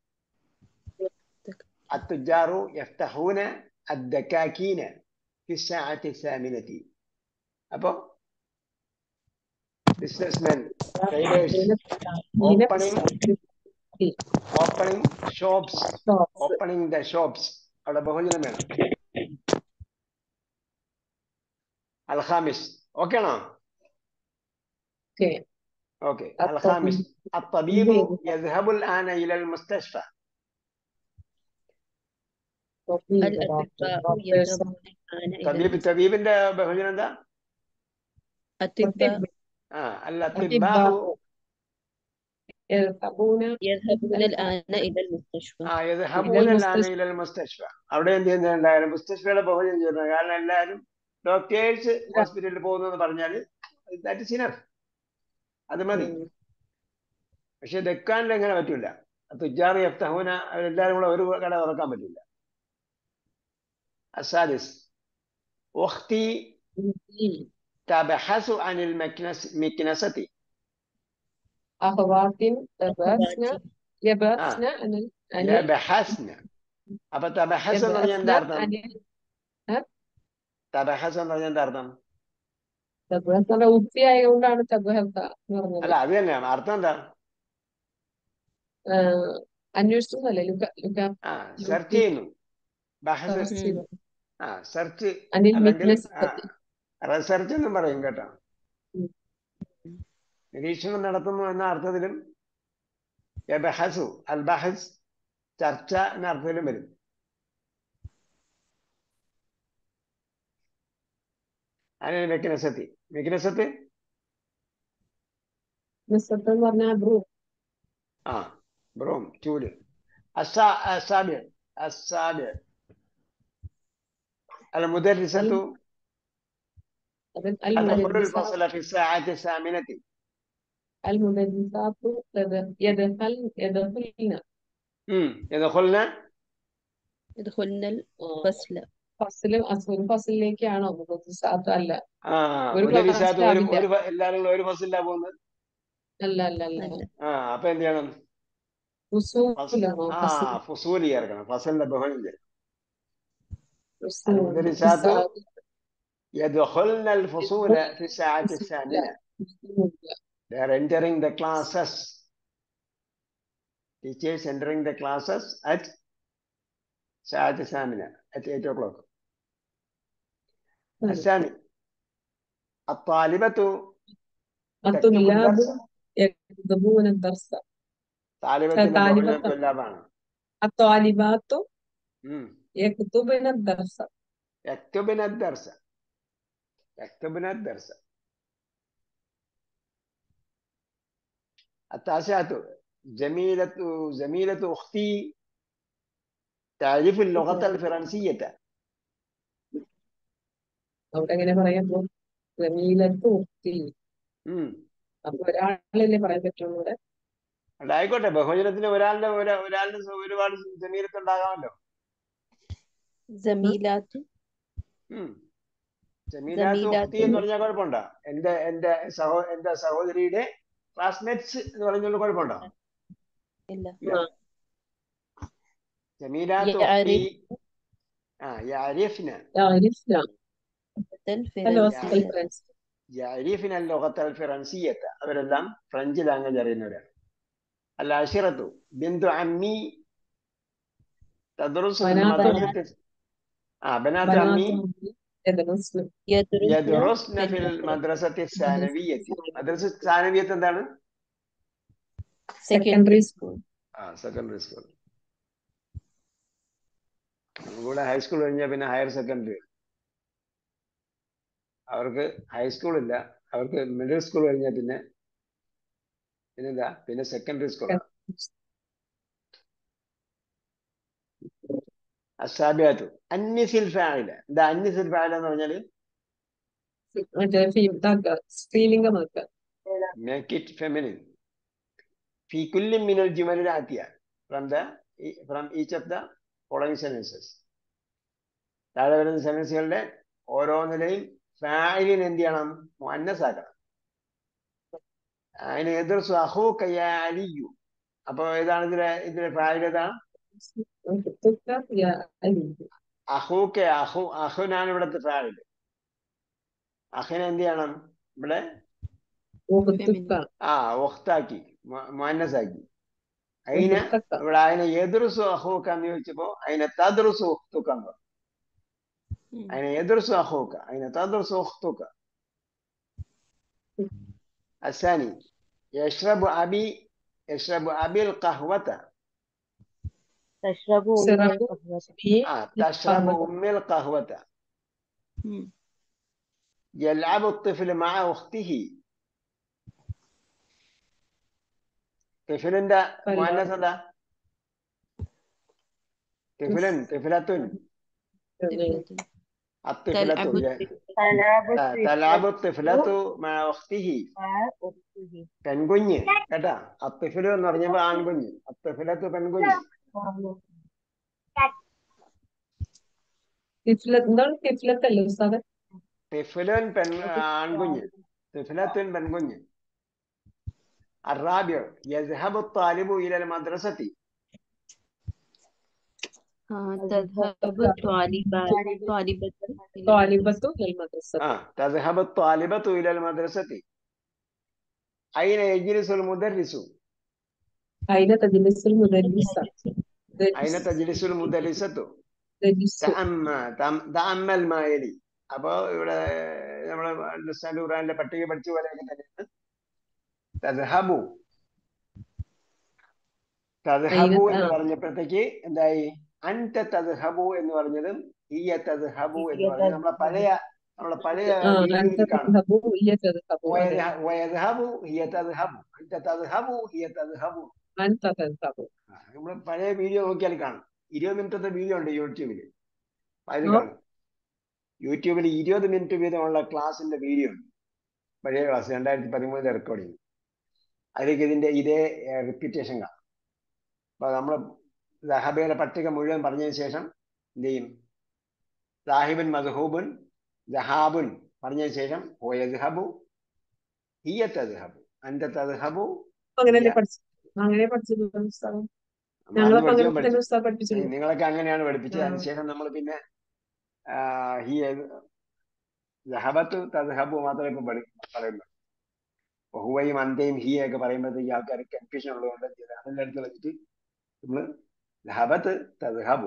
التجار يفتحون الدكاكين في الساعة الثامنة അപ്പൊ businessmen traders opening opening shops opening the shops അവിടെ ബഹുജനം വേണം അൽഹാമിസ് ഓക്കെ ആണോ Okay. اوكي الخامس الطبيب يذهب الان الى المستشفى الأطباء يذهبون الآن إلى طبيب طبيബിന്റെ ബഹുജനം എന്താ الأطباء ആ അല്ല അത്തിബാഹു يذهبون يذهبون الآن إلى المستشفى ആ യദ്ഹബൂന الآن إلى المستشفى അവിടെ എന്ത് ചെയ്യുന്നുണ്ടായാലും മുസ്തഷ്ഫയുടെ ബഹുജനം ചെയ്യുന്നത് കാരണം എല്ലാവരും ഡോക്ടേഴ്സ് ഹോസ്പിറ്റലിൽ പോകുന്നു എന്ന് പറഞ്ഞാൽ ദാറ്റ് ഇസ് ഇനഫ് അത് മതി പക്ഷെ ദക്കാനിൽ എങ്ങനെ പറ്റൂല തുജാർ യഫ്തഹൂന അവരെല്ലാരും കൂടെ ഒരു കട തുറക്കാൻ പറ്റില്ല السادس أختي تبحث عن المكنس مكنسة أخوات يبحثن يبحثن عن ال- عن ال- يبحثن അപ്പൊ തബഹസ് എന്ന് പറഞ്ഞാൽ എന്താ അർത്ഥം عن ال- തബഹസ് എന്ന് പറഞ്ഞാൽ എന്താ അർത്ഥം തബഹസ് എന്ന് പറഞ്ഞാൽ ഉക്തി ആയതുകൊണ്ടാണ് തബഹസ എന്ന് പറഞ്ഞത് അല്ല അത് തന്നെയാണ് അർത്ഥം എന്താ ആഹ് അന്വേഷിച്ചു എന്നല്ലേ ലുക ലുക ആ സെർച്ച് ചെയ്യുന്നു ബഹസ് search ചെയ്തു. ആ സെർച്ച് അനിൽ അല്ലെങ്കിൽ വിറ്റ്നസ് റിസർച്ച് എന്നും പറയും കേട്ടോ ഉം. നിരീക്ഷണം നടത്തുന്നു എന്ന അർത്ഥത്തിലും യബഹസു അൽ ബഹസ് ചർച്ച എന്ന അർത്ഥത്തിലും വരും അതിന് മെക്കിനസത്തി മെക്കിനസത്ത് നിസ്സത്ത് എന്ന് പറഞ്ഞാൽ ബ്രൂ ആ ബ്രോം ചൂല് അസാ അസാബിയ അസാബിയ അൽ മുദരിസത്തു അത് അൽ تدخل മുദരിസാത്ത് الفصل في الساعة الثامنة അൽ മുദരിസാത്തു യദ- യദഖൽ യദഖൽന ഉം. يدخلن يدخلن الفصل ഫസില് അസുൽ ഫസിലേക്കാണോ മുദരിസാത്ത് അല്ല ആ ഒരു മുദരിസാത്ത് ഒരു ക്ലാസ്സിലാവില്ല. ഒരു ഫ- എല്ലാവരും കൂടെ ഒരു ഫസിലാ പോകുന്നത് അല്ല അല്ല അല്ല അല്ല. ആ അപ്പൊ എന്ത് ചെയ്യണം ഉസൂലാണോ ആ ഫസിൽ ഫുസൂലി ചേർക്കണം ഫസലിന്റെ ബഹുളം ചേർക്കണം ഉസൂൽ المدرسات ഉസാദ് يدخلن الفصول في الساعة الثامنة they are entering the classes teachers entering the classes at الساعة الثامنة at 8 o'clock الثاني الطالبة تكتب الطلاب الدرس يكتبون الدرس താലിബത്തിന്റെ താലിബത്ത്. ബഹുജനം തുല്ലാബാണ് الطالبات ഉം. يكتبن الدرس يكتبن الدرس يكتبن الدرس التاسعة زميلة زميلة أختي تعرف اللغة الفرنسية അവിടെ എങ്ങനെ പറയുമ്പോ ജമീലത്ത് ഉക്തി ഉം. അപ്പൊ ഒരാളല്ലേ പറയാൻ പറ്റുള്ളൂ ഇവിടെ അല്ല ആയിക്കോട്ടെ ബഹുവചനത്തിന് ഒരാളുടെ ഒരാ- ഒരാളുടെ സ- ഒരുപാട് ജമീലത്തുണ്ടാകാമല്ലോ ജമീലാത്ത് ഉം. ജമീലാത്ത് ജമീലാത്ത് ഉഖ്തി എന്ന് പറഞ്ഞാൽ കുഴപ്പമുണ്ടോ എന്റെ എന്റെ സഹോ എന്റെ സഹോദരിയുടെ ക്ലാസ്മേറ്റ്സ് എന്ന് പറഞ്ഞുള്ള കുഴപ്പമുണ്ടോ ഇല്ല ജമീലാത്ത് ഉഖ്തി യഅരിഫ് ആ യഅരിഫ്ന يعرفنا ഹലോ الفرنسية ഫ്രണ്ട്സ് യഅരിഫ്ന اللغة الفرنسية അവരെല്ലാം ഫ്രഞ്ച് ലാംഗ്വേജ് അറിയുന്നവരാണ് അല്ല അഷിറത്തു ബിന്ദു അമ്മി تدرس في بنات المدرسة آه بنات عمي يدرسن يدرسن يدرسن في في المدرسة المدرسة الثانوية مدرسة الثانوية എന്താണ് സെക്കൻഡറി സ്കൂൾ ആ സെക്കൻഡറി സ്കൂൾ ഇവിടെ ഹൈസ്കൂൾ കഴിഞ്ഞാൽ പിന്നെ ഹയർ സെക്കൻഡറി അവർക്ക് ഹൈസ്കൂൾ ഇല്ല അവർക്ക് മിഡിൽ സ്കൂൾ കഴിഞ്ഞാൽ പിന്നെ പിന്നെന്താ പിന്നെ സെക്കൻഡറി സ്കൂളാണ് അസാബിയാത്തു അന്യസിൽ ഫായില എന്താ അന്യസിൽ ഫായില എന്ന് പറഞ്ഞാല് മറ്റേ ഫീ- ഇതാക്കുക സ്ത്രീലിംഗമാക്കുക make it feminine في كل من الجمل الآتية from the from each of the following sentences താഴെ വരുന്ന സെൻറ്റൻസുകളുടെ ഓരോന്നിലെയും ഫായിലിന് എന്ത് ചെയ്യണം മുഅന്നസ് ആക്കണം അതിന് എതിർ അഹൂക്ക യാ അലിയു അപ്പൊ ഏതാണ് ഇതിലെ ഇതിലെ ഫായിൽ ഏതാണ് തുക യാ അലി അഹൂക്ക അഹു അഹുനാണ് ഇവിടുത്തെ ഫായിൽ അഹിനെ എന്ത് ചെയ്യണം ഇവിടെ തുക ആ ഒഖ്താക്കി മുഅന്നസാക്കി അതിനെ ഇവിടെ അതിനെ എതിർസു അഹൂക്ക എന്ന് ചോദിച്ചപ്പോ അതിനെ തദ്റുസു ഉഖ്തുക എന്ന് പറഞ്ഞു അതിനെ എതിർസു അഹൂക്ക അതിനെ തദ്റുസു ഉഖ്തുക الثاني يشرب أبي يشرب أبي القهوة تشرب شرب. من القهوة ഈ آه تشرب القهوة. أم القهوة مم. يلعب الطفل مع أخته طفلന്റെ فلا. മുഅന്നസ് എന്താ طفل طفلة الطفلة تلعب ي- تلعب آه، تلعب الطفلة مع أخته مع أخته പെൺകുഞ്ഞ് കേട്ടാ അത്തിഫില് എന്ന് പറഞ്ഞപ്പോ ആൺകുഞ്ഞ് അത്തിഫിലത്ത് പെൺകുഞ്ഞ് തിഫ്ലത്ത് എന്താണ് തിഫ്ലത്ത് അല്ലേ ഉസ്താദ് തിഫിലൻ പെൺ ആൺകുഞ്ഞ് തിഫിലത്തുൻ പെൺകുഞ്ഞ് الرابع يذهب الطالب إلى المدرسة آه، تذهب طالبة طالبة إلى طالبة للمدرسة آه تذهب الطالبة إلى المدرسة أين يجلس المدرس أين تجلس المدرسة أين تجلس المدرسة تجلس تأمل تأم- تأمل ما يلي അപ്പോ ഇവിടെ നമ്മളെ ലിസാൻ ഖുറാനിലെ പട്ടിക പഠിച്ച പോലെയൊക്കെ തന്നെയാണ് തദ്ഹബു തദ്ഹബു അയിന് എന്ന് ആ. പറഞ്ഞപ്പോഴത്തേക്ക് എന്തായി അൻത തദ്ഹബു എന്ന് പറഞ്ഞതും ഹിയ തദ്ഹബു എന്ന് പറഞ്ഞത് നമ്മളെ പഴയ നമ്മളെ പഴയ ആ വീഡിയോയിൽ أنت കാണും تذهب هي تذهب അതെ. ويذه- ويذهب هي تذهب أنت تذهب هي تذهب أنت تذهب ആ, നമ്മള് പഴയ വീഡിയോ നോക്കിയാൽ കാണും ഇരുപത് മിനിറ്റത്തെ വീഡിയോ ഉണ്ട് യൂട്യൂബിൽ അതിൽ ആ. കാണും യൂട്യൂബിൽ ഇരുപത് മിനിറ്റ് വീതമുള്ള ക്ലാസിന്റെ വീഡിയോ ഉണ്ട് പഴയ ക്ലാസ് രണ്ടായിരത്തി പതിമൂന്നിലെ റെക്കോർഡിങ് അതിലേക്ക് ഇതിന്റെ ഇതേ റിപ്പീറ്റേഷൻ കാണാം അപ്പൊ നമ്മൾ ദഹബയുടെ പട്ടിക മുഴുവൻ പറഞ്ഞതിന് ശേഷം എന്ത് ചെയ്യും സാഹിബുൻ മദ്ഹൂബുൻ ജഹാബുൻ പറഞ്ഞതിന് ശേഷം ഓ യദ്ഹബു ഹിയ തദ്ഹബു അൻത തദ്ഹബു അങ്ങനെയല്ലേ ഹിയ പഠിച്ചു അങ്ങനെ പഠിച്ചിട്ടുണ്ട് ഉസ്താദ് നമ്മൾ ഞങ്ങളൊക്കെ പഠിച്ചവൻ അങ്ങനെ പഠിച്ചു തന്നെ ഉസ്താദ് പഠിപ്പിച്ചിട്ടുണ്ട് നിങ്ങളൊക്കെ അങ്ങനെയാണ് പഠിപ്പിച്ചത് ആ. അതിനുശേഷം നമ്മൾ പിന്നെ ആ, ഹി ജഹബത്ത് തദ്ഹബു മാത്രമേ ഇപ്പൊ പഠി പറയുള്ളൂ ഹുവയും അന്തയും ഹി ഒക്കെ പറയുമ്പോഴത്തേക്ക് ആൾക്കാർ കൺഫ്യൂഷൻ ഉള്ളതുകൊണ്ട് അതെല്ലാം എടുത്ത് വെച്ചിട്ട് നമ്മള് ജഹബത്ത് തദ്ഹബു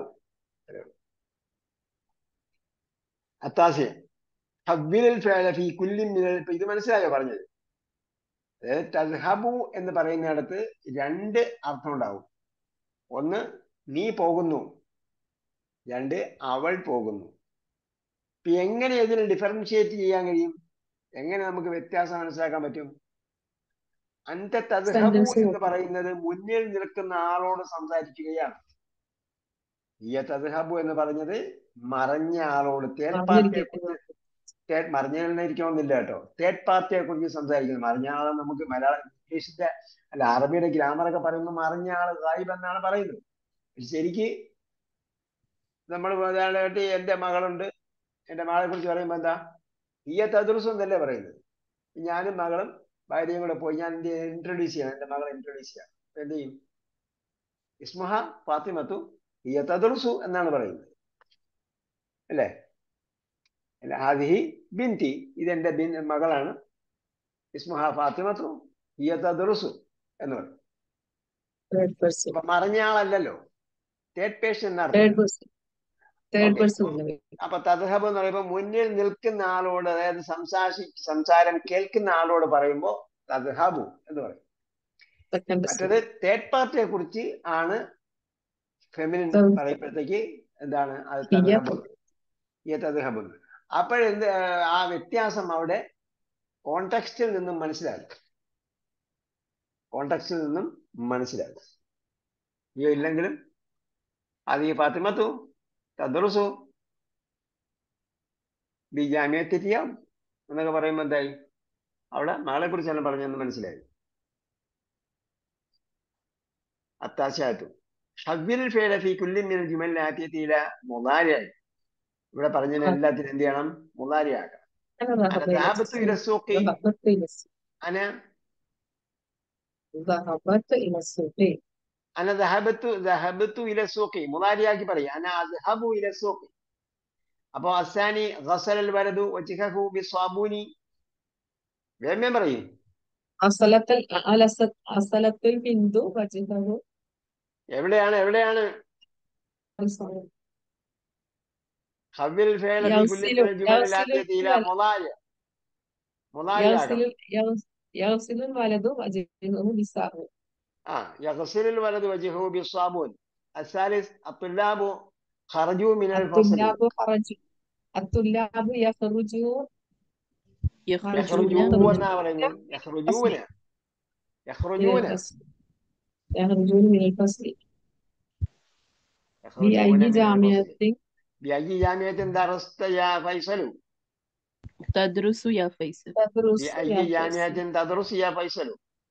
അത്താശയം ഹബ്ബിലിൽ ഫഅല ഫീ കുല്ലിൻ മിനൽ ഇപ്പൊ ഇത് മനസ്സിലായോ പറഞ്ഞത് അതായത് തദ്ഹബു എന്ന് പറയുന്നിടത്ത് രണ്ട് അർത്ഥം ഉണ്ടാവും ഒന്ന് നീ പോകുന്നു രണ്ട് അവൾ പോകുന്നു ഇപ്പൊ എങ്ങനെ ഇതിനെ ഡിഫറൻഷിയേറ്റ് ചെയ്യാൻ കഴിയും എങ്ങനെ നമുക്ക് വ്യത്യാസം മനസ്സിലാക്കാൻ പറ്റും അന്ത തദ്ഹബു Sentence എന്ന് നോക്കാം. പറയുന്നത് മുന്നിൽ നിൽക്കുന്ന ആളോട് സംസാരിക്കുകയാണ് ഈ തദ്ഹബു എന്ന് പറഞ്ഞത് മറഞ്ഞ ആളോട് തേർഡ് പാർട്ടിയെ കുറിച്ച് തേർഡ് മറിഞ്ഞിരിക്കണമെന്നില്ല കേട്ടോ തേർഡ് പാർട്ടിയെ കുറിച്ച് സംസാരിക്കുന്നത് മറിഞ്ഞ ആളെ നമുക്ക് മലയാളം ഇംഗ്ലീഷിന്റെ അല്ല അറബിയുടെ ഗ്രാമറൊക്കെ പറയുമ്പോൾ മറിഞ്ഞ ആള് ഗായിബ് എന്നാണ് പറയുന്നത് പക്ഷെ ശരിക്ക് നമ്മൾ ഉദാഹരണമായിട്ട് എന്റെ മകളുണ്ട് എന്റെ മകളെ കുറിച്ച് പറയുമ്പോൾ എന്താ ഈ തദ്രസം എന്നല്ലേ പറയുന്നത് ഞാനും മകളും ഭാര്യയും കൂടെ പോയി ഞാൻ ഇൻട്രൊഡ്യൂസ് ചെയ്യണം എന്റെ മകളെ ഇൻട്രൊഡ്യൂസ് ചെയ്യാം അപ്പൊ എന്ത് ചെയ്യും ഇസ്മുഹ ഫാത്തിമത്തു ഹിയ തദ്റുസു എന്നാണ് പറയുന്നത് അല്ലേ അല്ല ഹാദിഹി ബിൻതി ഇതെന്റെ ബിൻ മകളാണ് ഇസ്മുഹ ഫാത്തിമത്തു ഹിയ തദ്റുസു എന്ന് പറയും തേർഡ് പേഴ്സൺ അപ്പൊ മറിഞ്ഞ ആളല്ലല്ലോ തേർഡ് പേഴ്സൺ തേർഡ് എന്നർത്ഥം പേഴ്സൺ തേർഡ് Okay. പേഴ്സൺ അല്ലേ അപ്പൊ തദ്ഹബ് എന്ന് പറയുമ്പോൾ മുന്നിൽ നിൽക്കുന്ന ആളോട് അതായത് സംസാരി സംസാരം കേൾക്കുന്ന ആളോട് പറയുമ്പോൾ തദ്ഹബു എന്ന് പറയും സെക്കൻഡ് മറ്റത് തേർഡ് പാർട്ടിയെ കുറിച്ച് ആണ് ഫെമിനിൻ Third. പറയുമ്പോഴത്തേക്ക് എന്താണ് അത് ഹിയ തദ്ഹബ് ഈ തദ്ഹബ് അപ്പോഴെന്ത് ആ വ്യത്യാസം അവിടെ കോണ്ടെക്സ്റ്റിൽ നിന്നും മനസ്സിലാകും കോണ്ടെക്സ്റ്റിൽ നിന്നും മനസ്സിലാകും അയ്യോ ഇല്ലെങ്കിലും അത് ഈ ഫാത്തിമത്തു തദ്റുസു ബി ജാമ്യത്തെറ്റിയാവും എന്നൊക്കെ പറയുമ്പോൾ എന്തായി അവിടെ മകളെ കുറിച്ചാണ് പറഞ്ഞതെന്ന് മനസ്സിലായി അത്താശാത്തു ഷവ്വിൽ ഫേല ഫി കുല്ലി മിനൽ ജുമൽ ആറ്റിയത്തി ഇല മുതാരിയായി ഇവിടെ പറഞ്ഞതിന് എല്ലാത്തിനും എന്ത് ചെയ്യണം മുതാരിയാക്കണം أنا അന ذهبت إلى ذهبت إلى السوق السوق ذهبت إلى السوق അന ذهبت إلى السوق അന ദഹബത്തു ദഹബത്തു ഇല സൂഖി മുതാരിയാക്കി പറയും അന അദ്ഹബു ഇല സൂഖി അപ്പോ അസാനി ഗസൽ അൽ വലദു വജ്ഹഹു ബിസ്വാബൂനി വേഗം വേഗം പറയും أصلت ال- ألست أصلت البنت وجهه എവിടെയാണ് എവിടെയാണ് ഹവ്വിൽ ഫേല ഫി കുല്ലി يغسل മിനൽ ജുമൽ يغسل ആറ്റിയത്തി ഇല الولد മുതാരി മുതാരിയാക്കണം يغسل يغس- يغسل الولد وجهه بساهو آه يغسل الولد وجهه بالصابون الثالث الطلاب خرجوا من الفصل الطلاب خرجوا الطلاب يخرجون يخرجون يخرجون من أولين. يخرجون من يخرجون الفصل يخرجون من الفصل يخرجون بأي من جامعة الفصل بأي جامعة درست يا فيصل تدرس يا فيصل تدرس بأي يا جامعة فيصل تدرس يا فيصل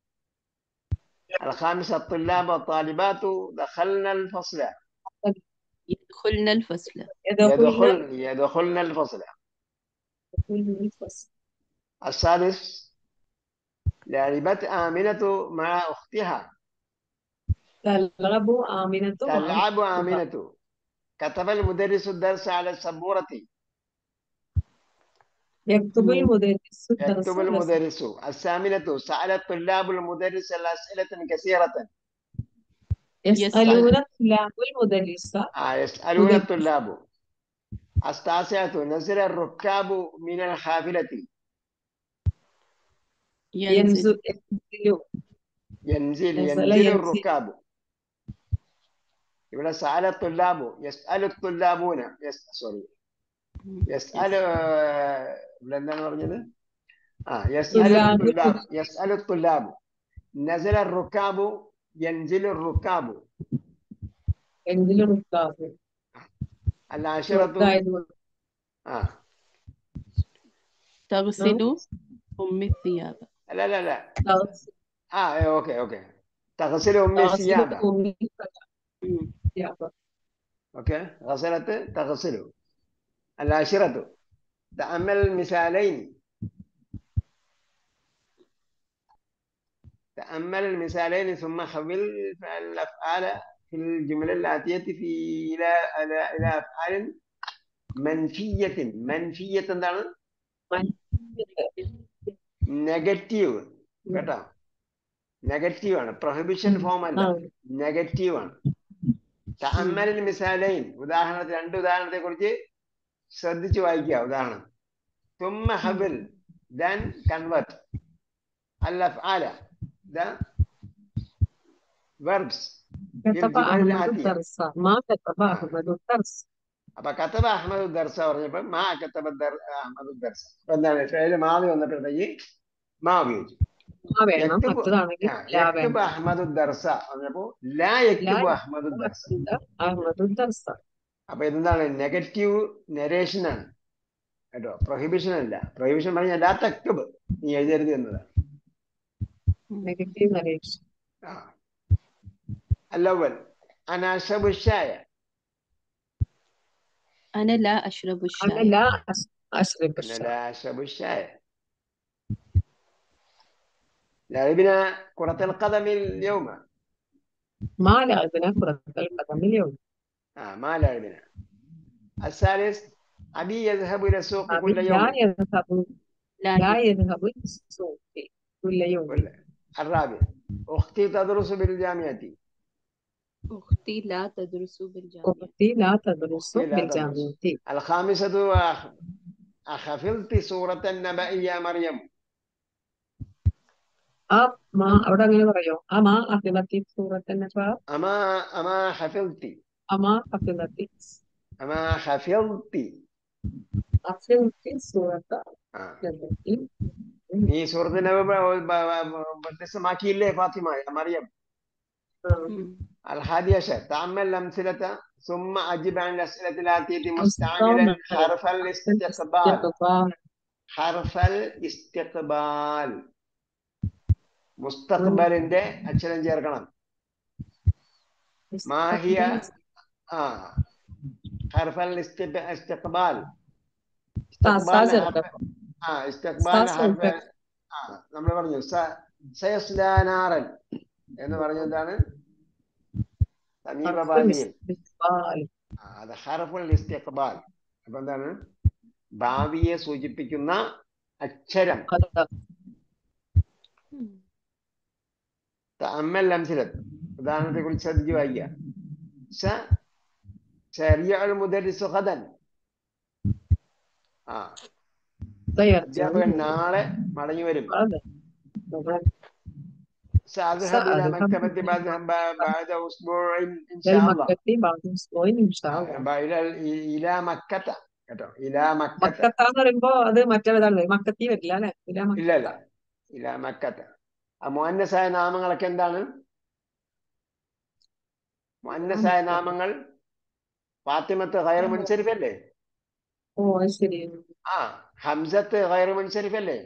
الخامس الطلاب والطالبات دخلنا الفصل يدخلن الفصل يدخلن يدخل يدخلن الفصل يدخلن الفصل السادس لعبت آمنة مع أختها تلعب آمنة مع تلعب أختها. آمنة كتب المدرس الدرس على السبورة يكتب المدرس الدرس يكتب على المدرس الثامنة سأل الطلاب المدرس أسئلة كثيرة يسألون الطلاب المدرس آه يسألون مدرس. الطلاب التاسعة نزل الركاب من الحافلة ينزل ينزل ينزل ينزل نزل ينزل ينزل. الركاب يقول سأل الطلاب يسأل الطلابون يس... سوري يسأل آه، എന്താണ് പറഞ്ഞത് ആ يسأل طلاب. الطلاب يسأل الطلاب نزل الركاب ينزل الركاب ينزل الركاب العاشرة القائد آه. تغسل أم الثياب لا لا لا والتغسل اه إيه، اوكي اوكي تغسل ام الثياب أم مم. الثياب اوكي غسلت تغسل العاشرة تأمل المثالين تأمل المثالين ثم حول الأفعال في الجملة الآتية في إلى إلى إلى أفعال منفية منفية എന്താണ് നെഗറ്റീവ് കേട്ടോ നെഗറ്റീവ് ആണ് പ്രൊഹിബിഷൻ ഫോം അല്ല آه. നെഗറ്റീവ് ആണ് തഅമ്മലിൽ മിസാലൈൻ ഉദാഹരണത്തിന് രണ്ട് ഉദാഹരണത്തെ കുറിച്ച് ശ്രദ്ധിച്ചു വായിക്കുക ഉദാഹരണം ثم حول then convert الأفعال the verbs كتب الجمل أحمد الآتية. الدرس ما كتب أحمد الدرس അപ്പൊ കത്തബ അഹമ്മദ് ദർസ പറഞ്ഞപ്പോ മാ കത്തബ ദർ- അഹമ്മദ് ദർസ അപ്പൊ എന്താണ് ഫേല് മാവി വന്നപ്പോഴത്തേക്ക് മാ ഉപയോഗിച്ചു ما വേണം يكتب- മറ്റതാണെങ്കിൽ ആ, ലാ യക്തുബ വേണം അഹമ്മദ് ദർസ പറഞ്ഞപ്പോ ലാ യക്തുബ അഹമ്മദ് ദർസ أحمد الدرس അപ്പൊ എന്താണ് നെഗറ്റീവ് നെരേഷൻ ആണ് കേട്ടോ പ്രൊഹിബിഷൻ അല്ല പ്രൊഹിബിഷൻ പറഞ്ഞാൽ ലാ തക്തുബ് നീ എഴുതരുത് എന്നതാണ് നെഗറ്റീവ് നരേഷൻ آه. الأول أنا أشرب الشاي أنا لا أشرب أنا الشاي لا أش- أشرب أنا الشاي لا أشرب الشاي لعبنا كرة القدم اليوم ما لعبنا كرة القدم اليوم آه ما لعبنا الثالث أبي يذهب إلى السوق أبي كل لا يوم يذهب لا لا يذهب إلى السوق كل يوم كل الرابع أختي تدرس بالجامعة أختي لا تدرس بالجامعة أختي لا تدرس أختي لا تدرس. بالجامعة الخامسة أخ- أخفضت سورة النبأ يا مريم ആ മാ അവിടെ അങ്ങനെ പറയോ അമാ അഫിലത്തി സൂറത്തിന്റെ أما أما حفظت അമാ അഫിലത്തി أما حفظت അഫിലത്തി സൂറത്ത് آه. നബി നീ സൂറത്തിന്റെ വ്യത്യസ്തമാക്കിയില്ലേ ഫാത്തിമ يا مريم مم. الحادي عشر تأمل الأمثلة ثم أجب عن الأسئلة التي مستعملا حرف الاستقبال ഇസ്തിഖ്ബാൽ حرف الاستقبال മുസ്തഖ്ബലിന്റെ അക്ഷരം ചേർക്കണം മാഹിയ ആ حرف الاستق- استقبال സാ استقبال ചേർക്കാം حرف- ആ ഇസ്തിഖ്ബാൽ സാ حرف ചേർക്കാം. ആ നമ്മൾ പറഞ്ഞു സ- സയസ്ലാ നാറൻ എന്ന് പറഞ്ഞതാണ് സമീപ ഭാവിയിൽ ഇസ്തിഖ്ബാൽ ആ, അത് ഹർഫുൽ ഇസ്തിഖ്ബാൽ അപ്പൊ എന്താണ് ഭാവിയെ സൂചിപ്പിക്കുന്ന അക്ഷരം ഖദർ مم. തഅമ്മൽ അംസിലത്ത് ഉദാഹരണത്തെ കുറിച്ച് ശ്രദ്ധിച്ച് വായിക്കുക സ ശരിയൽ മുദരിസു ഖദൻ ആ അധ്യാപകൻ നാളെ മടങ്ങി വരും سأذهب إلى سأذهب مكتبة بعد بعد أسبوع إن شاء الله മക്കത്തി ബാക്കി സ്ലോയിൻ ഇൻഷാല്ലാ ആ, إلى إلى مكة കേട്ടോ إلى مكة മക്കത്താന്ന് പറയുമ്പോ അത് മറ്റേതാണ് മക്കത്തി വരില്ല അല്ലെ ഇല്ല മക്ക- ഇല്ല ഇല്ല ഇല മക്കത്ത് ആ മുഅന്നസായ നാമങ്ങളൊക്കെ എന്താണ് മുഅന്നസായ നാമങ്ങൾ ഫാത്തിമത്ത് ഗൈർ മുൻസരിഫ് അല്ലേ ഓ അത് ശരി ആ ഹംസത്ത് ഗൈർ മുൻസരിഫ് അല്ലേ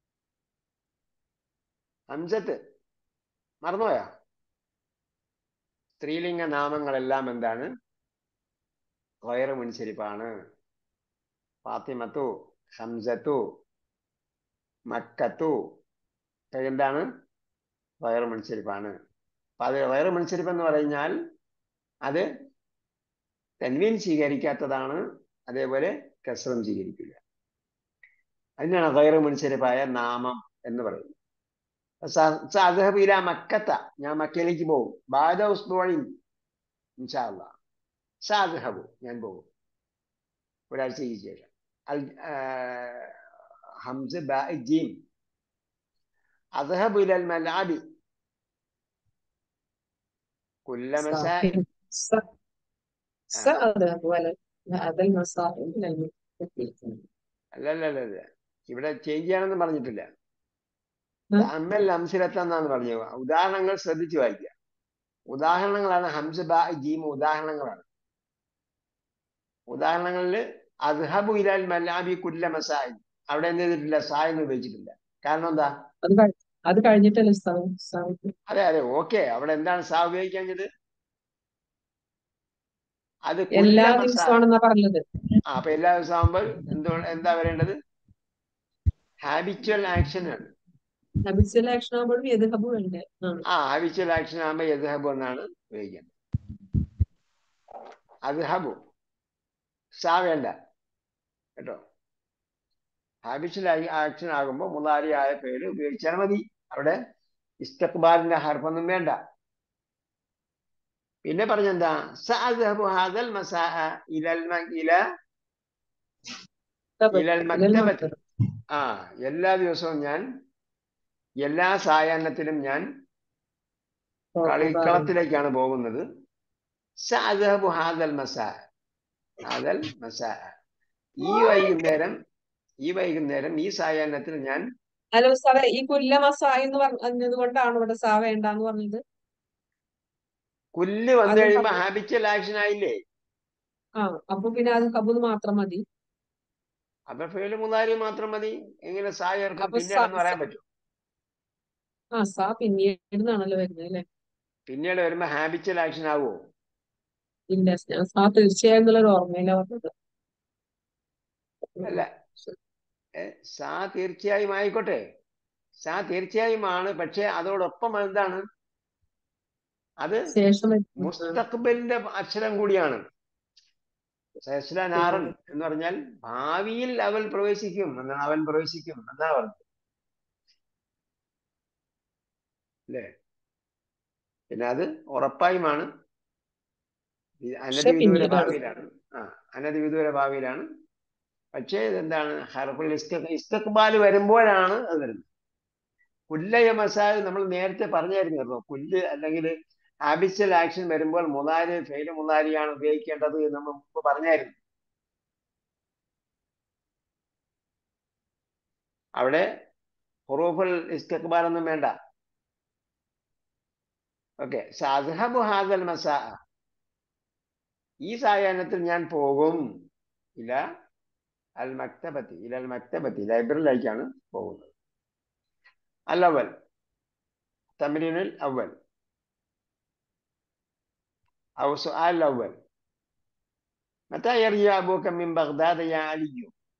ഹംസത്ത് മറന്നുപോയാ സ്ത്രീലിംഗ നാമങ്ങളെല്ലാം എന്താണ് ഗൈർ മുൻസരിഫാണ് ഫാത്തിമത്തു ഹംസത്തു മക്കത്തു ഒക്കെ എന്താണ് വയറ് മുൻസരിപ്പാണ് അപ്പൊ അത് വയറ് മുൻസരിപ്പ് എന്ന് പറഞ്ഞാൽ അത് തൻവീൻ സ്വീകരിക്കാത്തതാണ് അതേപോലെ കസ്രം സ്വീകരിക്കില്ല അതിനാണ് വയറ് മുൻസരിപ്പായ നാമം എന്ന് പറയുന്നത് സാധഹബ് ഇല മക്കത്ത ഞാൻ മക്കയിലേക്ക് പോകും ബാദ ഉസ്ബുവഴിൻ ഇൻഷാല്ല സാധഹബു ഞാൻ പോകും ഒരാഴ്ചയ്ക്ക് ശേഷം അൽ ഹംസ് ബാ ജീം أذهب إلى الملعب كل مساء സ- سأذهب ولا هذا المساء إلى المكتب അല്ല അല്ല അല്ല അല്ല ഇവിടെ ചേഞ്ച് ചെയ്യണമെന്ന് പറഞ്ഞിട്ടില്ല ഉം. അമ്മൽ അംസിലത്ത് എന്നാണ് പറഞ്ഞത് ഉദാഹരണങ്ങൾ ശ്രദ്ധിച്ചു വായിക്കുക ഉദാഹരണങ്ങളാണ് ഹംസ് ബാ ജീം ഉദാഹരണങ്ങളാണ് ഉദാഹരണങ്ങളിൽ അദ്ഹബു ഇലാൽ മലാബി കുല്ല മസായി അവിടെ എന്ത് ചെയ്തിട്ടില്ല സാ എന്ന് ഉപയോഗിച്ചിട്ടില്ല കാരണം എന്താ അത് കഴി- അത് കഴിഞ്ഞിട്ടല്ലേ സ്ഥാനം സ്ഥാപിക്കും അതെ അതെ ഓക്കെ അവിടെ എന്താണ് സാ ഉപയോഗിക്കാഞ്ഞത് അത് കുല്ല എല്ലാ മസാ ദിവസമാണെന്നാ പറഞ്ഞത് ആ അപ്പൊ എല്ലാ ദിവസം ആകുമ്പോൾ എന്തോ എന്താ വരേണ്ടത് ഹാബിച്വൽ ആക്ഷൻ ആണ് നബിസ്വൽ ആക്ഷൻ ആകുമ്പോഴും എതിർഹബ് വേണ്ടേ ആ. ആ ഹാബിച്വൽ ആക്ഷൻ ആകുമ്പോൾ യദ്ഹബു എന്നാണ് ഉപയോഗിക്കുന്നത് അദ്ഹബു സാ വേണ്ട കേട്ടോ ഹാബിച്വൽ ആക്ഷൻ ആകുമ്പോൾ മുതാരിയായ പേര് ഉപയോഗിച്ചാൽ മതി അവിടെ ഇസ്തഖ്ബാലിന്റെ ഹർഫൊന്നും വേണ്ട പിന്നെ പറഞ്ഞെന്താ സഅദ്ഹബു ഹാദൽ മസാ ഇലൽ മ- ഇല ഇലൽ മക്തബത്തി ആ എല്ലാ ദിവസവും ഞാൻ എല്ലാ സായാഹ്നത്തിലും ഞാൻ കളിക്കളത്തിലേക്കാണ് പോകുന്നത് സഅദ്ഹബു ഹാദൽ മസാ ഹാദൽ മസാ ഈ വൈകുന്നേരം ഈ വൈകുന്നേരം ഈ സായാഹ്നത്തിൽ ഞാൻ ഹലോ സാറേ ഈ കുല്ല മസാ എന്ന് പറഞ്ഞത് കൊണ്ടാണ് ഇവിടെ സാ വേണ്ടെന്ന് പറഞ്ഞത് കുല്ല് വന്നു അത് കഴിയുമ്പോ ഹബ് ഹാബിച്വൽ ആക്ഷൻ ആയില്ലേ ആ അപ്പൊ പിന്നെ അത് ഹബ് മാത്രം മതി അപ്പൊ ഫേല് മുതാരി മാത്രം മതി എങ്ങനെ സായർക്കും അപ്പൊ പിന്നീടെന്ന് സ- പറയാൻ പറ്റും ആ സാ പിന്നീടുന്നാണല്ലോ വരുന്നത് അല്ലേ പിന്നീട് വരുമ്പോ ഹാബിച്വൽ ആക്ഷൻ ആവുമോ ഇല്ല ഞാൻ സാ തീർച്ചയായും എന്നുള്ളൊരു ഓർമ്മയില പറഞ്ഞത് അല്ല ഏ, സാ തീർച്ചയായും ആയിക്കോട്ടെ സാ തീർച്ചയായും ആണ് പക്ഷെ അതോടൊപ്പം എന്താണ് അത് ശേഷം മുസ്തഖബലിന്റെ അക്ഷരം കൂടിയാണ് നാറൻ എന്ന് പറഞ്ഞാൽ ഭാവിയിൽ അവൾ പ്രവേശിക്കും എന്നാണ് അവൻ പ്രവേശിക്കും എന്നാണ് പറഞ്ഞത് അല്ലേ പിന്നെ അത് ഉറപ്പായുമാണ് ഇത് പക്ഷെ അനധിവിദൂര പിന്നീടാണ്. ഭാവിയിലാണ് ആ അനധിവിദൂര ഭാവിയിലാണ് പക്ഷേ ഇതെന്താണ് ഹർഫുൽ ഇസ്ത- ഇസ്തഖ്ബാൽ വരുമ്പോഴാണ് അത് വരുന്നത് കുല്ലയ മസാൽ നമ്മൾ നേരത്തെ പറഞ്ഞായിരുന്നു കേട്ടോ കുല്ല് അല്ലെങ്കിൽ ഹാബിച്വൽ ആക്ഷൻ വരുമ്പോൾ മുതാരി ഫെയില് മുതാരിയാണ് ഉപയോഗിക്കേണ്ടത് എന്ന് നമ്മൾ മുമ്പ് പറഞ്ഞായിരുന്നു അവിടെ ഹുറൂഫുൽ ഇസ്തഖ്ബാൽ ഒന്നും വേണ്ട ഓക്കെ സാദ്ഹബു ഹാദൽ മസാ ഈ സായാഹ്നത്തിൽ ഞാൻ പോകും ഇല അൽ മക്തബത്തി ഇല അൽ മക്തബത്തി ലൈബ്രറിയിലേക്കാണ് പോകുന്നത് അൽ അവൽ തമ്രീനുൽ അവൽ أو سؤال الأول متى يرجع أبوك من بغداد يا علي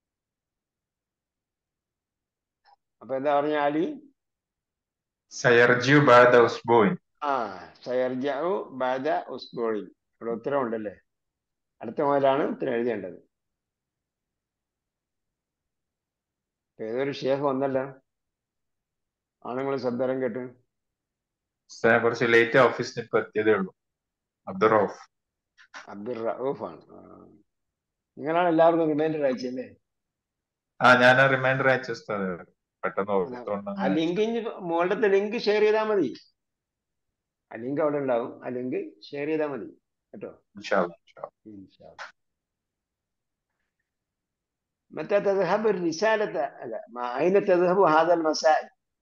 അപ്പൊ എന്താ പറഞ്ഞ അലി سيرجع بعد أسبوع ആ സയർജു ബാദ ഉസ്ബോളി ഇവിടെ ഉത്തരം ഉണ്ടല്ലേ അടുത്ത മുതലാണ് ഉത്തരം എഴുതേണ്ടത് ഇപ്പൊ ഏതൊരു ഷേഖ് വന്നല്ലോ ആണുങ്ങൾ ശബ്ദം കേട്ട് ഉസ്താദ് കുറച്ച് ലേറ്റ് ഓഫീസിൽ ഇപ്പൊ എത്തിയതേ ഉള്ളൂ അബ്ദുറൌഫ് അബ്ദുൾ റഊഫ് ആണ് ആ. നിങ്ങളാണ് എല്ലാവർക്കും റിമൈൻഡർ അയച്ചല്ലേ ആ ഞാൻ റിമൈൻഡർ അയച്ചു ഉസ്താദ് പെട്ടെന്ന് ഓർത്തോണ്ട് ആ ലിങ്ക് ഇനി മുകളിലത്തെ ലിങ്ക് ഷെയർ ചെയ്താൽ മതി ആ ലിങ്ക് അവിടെ ഉണ്ടാവും ആ ലിങ്ക് ഷെയർ ചെയ്താൽ മതി കേട്ടോ ഇൻഷാ അല്ലാ, ഇൻഷാ അല്ലാ. إن شاء الله متى تذهب الرسالة لا ما أين تذهب هذا المساء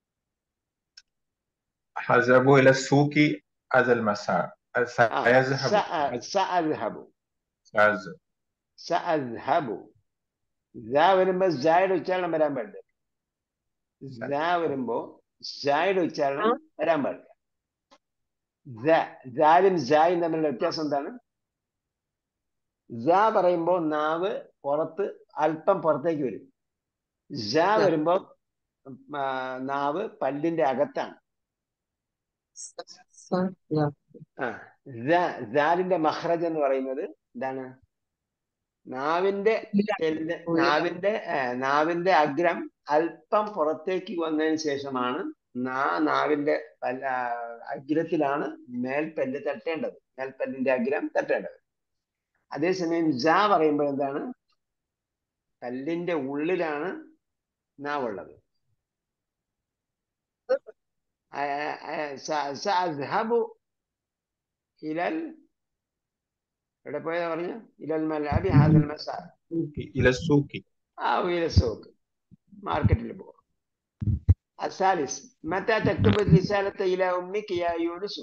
هذهب إلى السوق هذا المساء آه. سيذهب سأ- سأذهب سيذهب سأذهب ذا വരുമ്പോ ജായുടെ ഉച്ചാരണം വരാൻ പാടില്ല ذا വരുമ്പോ ജായുടെ ഉച്ചാരണം വരാൻ പാടില്ല ذا- ذാലും ജായും തമ്മിലുള്ള വ്യത്യാസം എന്താണ് ജ പറയുമ്പോ നാവ് പുറത്ത് അല്പം പുറത്തേക്ക് വരും ജ വരുമ്പോ ആ, നാവ് പല്ലിന്റെ അകത്താണ് ആ ദ- ദാലിന്റെ മഹ്റജ് എന്ന് പറയുന്നത് എന്താണ് നാവിന്റെ ചെല്ല് നാവിന്റെ ആ, നാവിന്റെ അഗ്രം അല്പം പുറത്തേക്ക് വന്നതിന് ശേഷമാണ് നാ നാവിന്റെ പല്ല- ആ, അഗ്രത്തിലാണ് മേൽപ്പല്ല് തട്ടേണ്ടത് മേൽപ്പല്ലിന്റെ അഗ്രം തട്ടേണ്ടത് അതേസമയം ജ പറയുമ്പോൾ എന്താണ് പല്ലിന്റെ ഉള്ളിലാണ് നാവുള്ളത് ആ- ആ- സ- സഅദ്ഹബു ഇലൽ എവിടെ പോയതാ പറഞ്ഞു ഇലൽ മലാബി ഹാദൽ മസാ السوق إلى السوق أو إلى السوق ماركت البوع الثالث متى تكتب الرسالة إلى أمك يا يونس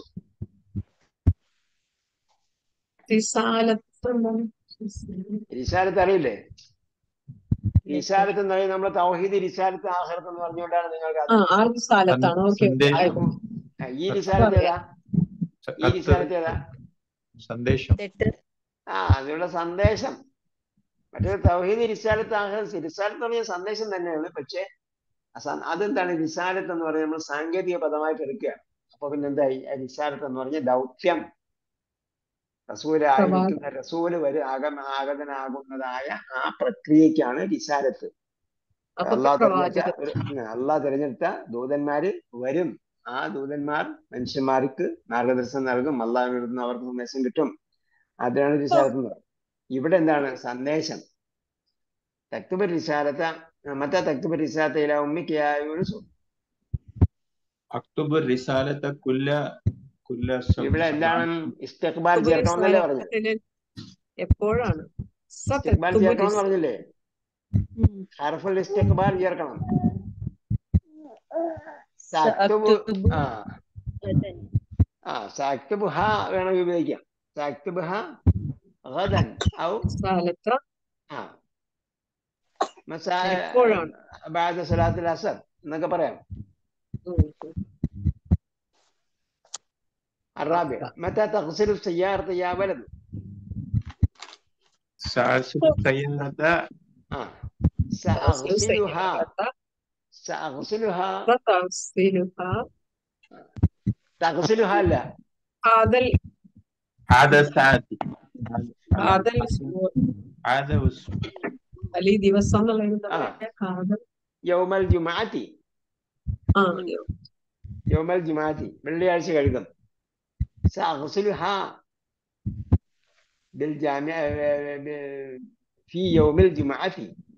റിസാലത്ത് അറിയില്ലേ റിസാലത്ത് എന്ന് പറയുന്നത് നമ്മളെ തൗഹീദ് റിസാലത്ത് ആഹ്റത്ത് എന്ന് പറഞ്ഞുകൊണ്ടാണ് നിങ്ങൾക്ക് ആ ആ റിസാലത്താണ് ഓക്കെ സന്ദേശം ഈ റിസാലത്ത് ഏതാ ഈ കത്ത് റിസാലത്ത് ഏതാ സന്ദേശം ആ അതിനുള്ള സന്ദേശം മറ്റേ തൗഹീദ് റിസാലത്ത് ആഹ്റത്ത് റിസാലത്ത് എന്ന് പറഞ്ഞ സന്ദേശം തന്നെയാണ് പക്ഷേ ആ സ- അതെന്താണ് റിസാലത്ത് എന്ന് പറയുന്നത് നമ്മൾ സാങ്കേതിക പദമായിട്ട് എടുക്കുകയാണ് അപ്പൊ പിന്നെ എന്തായി ആ റിസാലത്ത് എന്ന് പറഞ്ഞ ദൗത്യം റസൂല് ആയിരിക്കുന്ന റസൂല് വരും ആഗമ ആഗതനാകുന്നതായ ആ പ്രക്രിയക്കാണ് റിസാലത്ത് അപ്പൊ അള്ളാഹ് പ്രവാചകൻ തിരഞ്ഞെടുത്ത ഒരു അള്ളാഹ് തിരഞ്ഞെടുത്ത ദൂതന്മാര് വരും ആ ദൂതന്മാർ മനുഷ്യന്മാർക്ക് മാർഗദർശനം നൽകും അള്ളാഹ് നിന്ന് അവർക്ക് സന്ദേശം കിട്ടും അതാണ് റിസാലത്ത് എന്ന് പറയുന്നത് ഇവിടെ എന്താണ് സന്ദേശം തക്തുബ റിസാലത്ത മറ്റേ തക്തുബ റിസാലത്ത ഇല ഉമ്മിക്ക് യാ യൂനുസ് അക്ടോബർ റിസാലത്ത കുല്ല കുല്ല സം- ഇവിടെ എന്താണ് ഇസ്തിഖ്ബാൽ ചേർക്കണമെന്നല്ലേ പറഞ്ഞു റിസാലത്തിന് എപ്പോഴാണ് ഇസ്തിഖ്ബാൽ ചേർക്കണം എന്ന് പറഞ്ഞില്ലേ ഹർഫുൽ ഇസ്തിഖ്ബാൽ ചേർക്കണം തക്തുബു ആ ആ സാക്തുബ് ഹ വേണമെങ്കിൽ ഉപയോഗിക്കാം സാക്തുബ് ഹ ഗദൻ ഔ റിസാലത്ത് ആ മസാ എപ്പോഴാണ്? ബാദ സലാത്തുൽ അസർ എന്നൊക്കെ പറയാം ഉം. الرابع متى تغسل السيارة يا ولد؟ سأغسل السيارة آه. تغسل سأغسلها السيارة سأغسلها وتغسلها تغسلها لا هذا ال- هذا ساعتي هذا الأسبوع هذا أسبوع അല്ലെ ഈ ദിവസം എന്നുള്ള എന്താ ആ. പറയാ هذا يوم الجمعة ആ يوم الجمعة വെള്ളിയാഴ്ച കഴുകും سأغسلها بالجامع في يوم الجمعة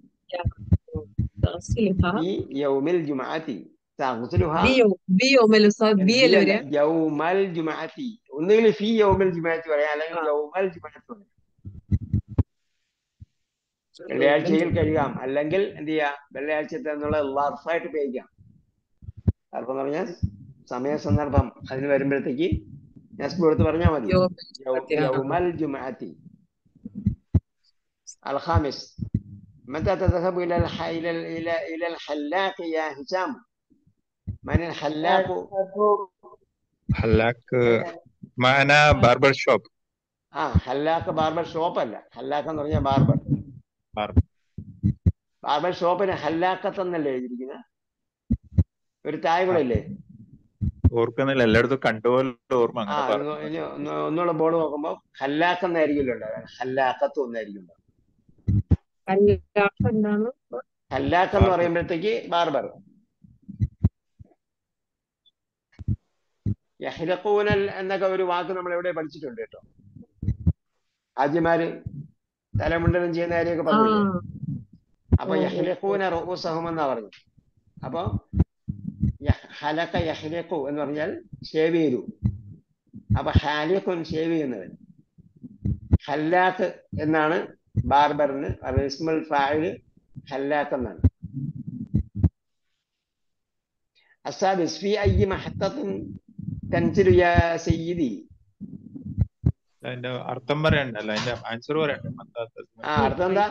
تغسلها في يوم الجمعة سأغسلها بيوم بيوم الأسبوع بي അല്ലേ വരിക يوم الجمعة ഒന്നുകിൽ في يوم الجمعة പറയാം അല്ലെങ്കിൽ ആ. يوم الجمعة പറയാം വെള്ളിയാഴ്ചയിൽ കഴുകാം അല്ലെങ്കിൽ എന്ത് ചെയ്യാം വെള്ളിയാഴ്ചത്തെ എന്നുള്ള ലർഫായിട്ട് ഉപയോഗിക്കാം ലർഫ് എന്ന് പറഞ്ഞാൽ സമയ സന്ദർഭം അതിന് വരുമ്പോഴത്തേക്ക് നെസ്ബ് എടുത്ത് പറഞ്ഞാൽ മതി يوم يوم- الجمعة. يوم الجمعة الخامس متى تذهب إلى الح... إلى ال- إلى إلى الحلاق يا هشام من الحلاق حلاق معنا باربر شوب ആ ഹല്ലാക്ക് ബാർബർ ഷോപ്പ് അല്ല ഹല്ലാക്ക് എന്ന് പറഞ്ഞാൽ ബാർബർ ബാർബർ ബാർബർ ഷോപ്പിന് ഹല്ലാക്കത്ത് എന്നല്ലേ എഴുതിയിരിക്കുന്നത് ഒരു തായ് കൂടെ ഇല്ലേ ഓർക്കുന്നില്ല എല്ലായിടത്തും കണ്ടുപോലെ ഓർമ്മ ആ അങ്ങനെ പറഞ്ഞു ഒന്ന് ഇനി ഒന്ന് ഒന്നുകൂടെ ബോർഡ് നോക്കുമ്പോൾ ഹല്ലാക്ക് എന്നായിരിക്കുമല്ലോ ഉണ്ടാവുക ഹല്ലാക്കത്ത് ഒന്നായിരിക്കും ഉണ്ടാവുക. കല്യാണം എന്താണ് ഹല്ലാക്ക് എന്ന് പറയുമ്പോഴത്തേക്ക് ബാർബർ യഹ്ലഖൂനൽ എന്നൊക്കെ ഒരു വാക്ക് നമ്മൾ എവിടെ പഠിച്ചിട്ടുണ്ട് കേട്ടോ ആദ്യമാര് തലമുണ്ടനം ചെയ്യുന്ന കാര്യമൊക്കെ ആ പറഞ്ഞില്ലേ അപ്പൊ ഓ, ഓ, യഹ്ലഖൂന റൂസഹും എന്നാ പറഞ്ഞു അപ്പൊ യഹ്- ഹലക യഹ്ലഖു എന്ന് പറഞ്ഞാൽ ഷേവ് ചെയ്തു അപ്പൊ ഹാലിഖുൻ ഷേവ് ചെയ്യുന്നവൻ ഹല്ലാഖ് എന്നാണ് ബാർബറിന് ഇസ്മുൽ ഫായില് ഹല്ലാഖ് എന്നാണ് السادس في أي محطة تنزل يا سيدي അതിന്റെ അർത്ഥം പറയണ്ടല്ലോ അതിന്റെ ആൻസർ പറയണ്ട മത്താത്തത്. ആ അർത്ഥം എന്താ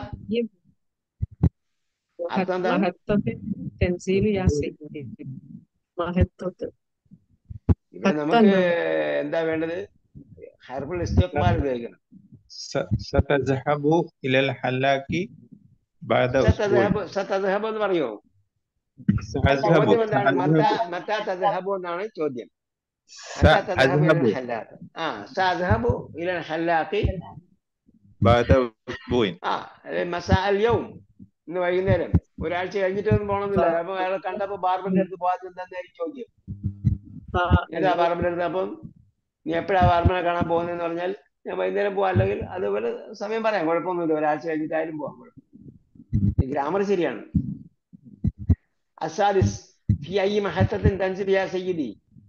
അർത്ഥം എന്താ? മഹത്വത്തിൽ തെൻസീൽ യാ സയ്യിദി മഹത്വത്തിൽ ഇവിടെ നമുക്ക് എന്താ വേണ്ടത് ഹർബുൽ ഇസ്തിഖ്ബാൽ ഉപയോഗിക്കണം സ- ستذهب إلى الحلاق بعد أسبوع സതദ്ഹബ് സതദ്ഹബ് എന്ന് പറയോ سأذهب ചോദ്യം എന്താണ് മത്ത سأذهب മത്ത തദ്ഹബു എന്നാണ് ചോദ്യം മത്ത തദ്ഹബു سأذهب ഇലൽ ഹല്ലാഖ് ആ സഅദ്ഹബു ഇലൽ ഹല്ലാഖി بعد أسبوع ആ അല്ലെ മസാ അൽ യൗം ഇന്ന് വൈകുന്നേരം ഒരാഴ്ച കഴിഞ്ഞിട്ടൊന്നും പോകണമെന്നില്ല അപ്പൊ അയാളെ കണ്ടപ്പോ ബാർബറിന്റെ അടുത്ത് പോകാത്ത എന്തായിരിക്കും ചോദ്യം ഏതാ ബാർബറിന്റെ അടുത്ത് അപ്പം നീ എപ്പോഴാ ബാർബറിനെ കാണാൻ പോകുന്നതെന്ന് പറഞ്ഞാൽ ഞാൻ വൈകുന്നേരം പോവാം അല്ലെങ്കിൽ അതുപോലെ സമയം പറയാം കുഴപ്പമൊന്നുമില്ല ഒരാഴ്ച കഴിഞ്ഞിട്ടായാലും പോവാം കുഴപ്പം ഗ്രാമർ ശരിയാണ് അസാദിസ് في أي محطة تنزل يا سيدي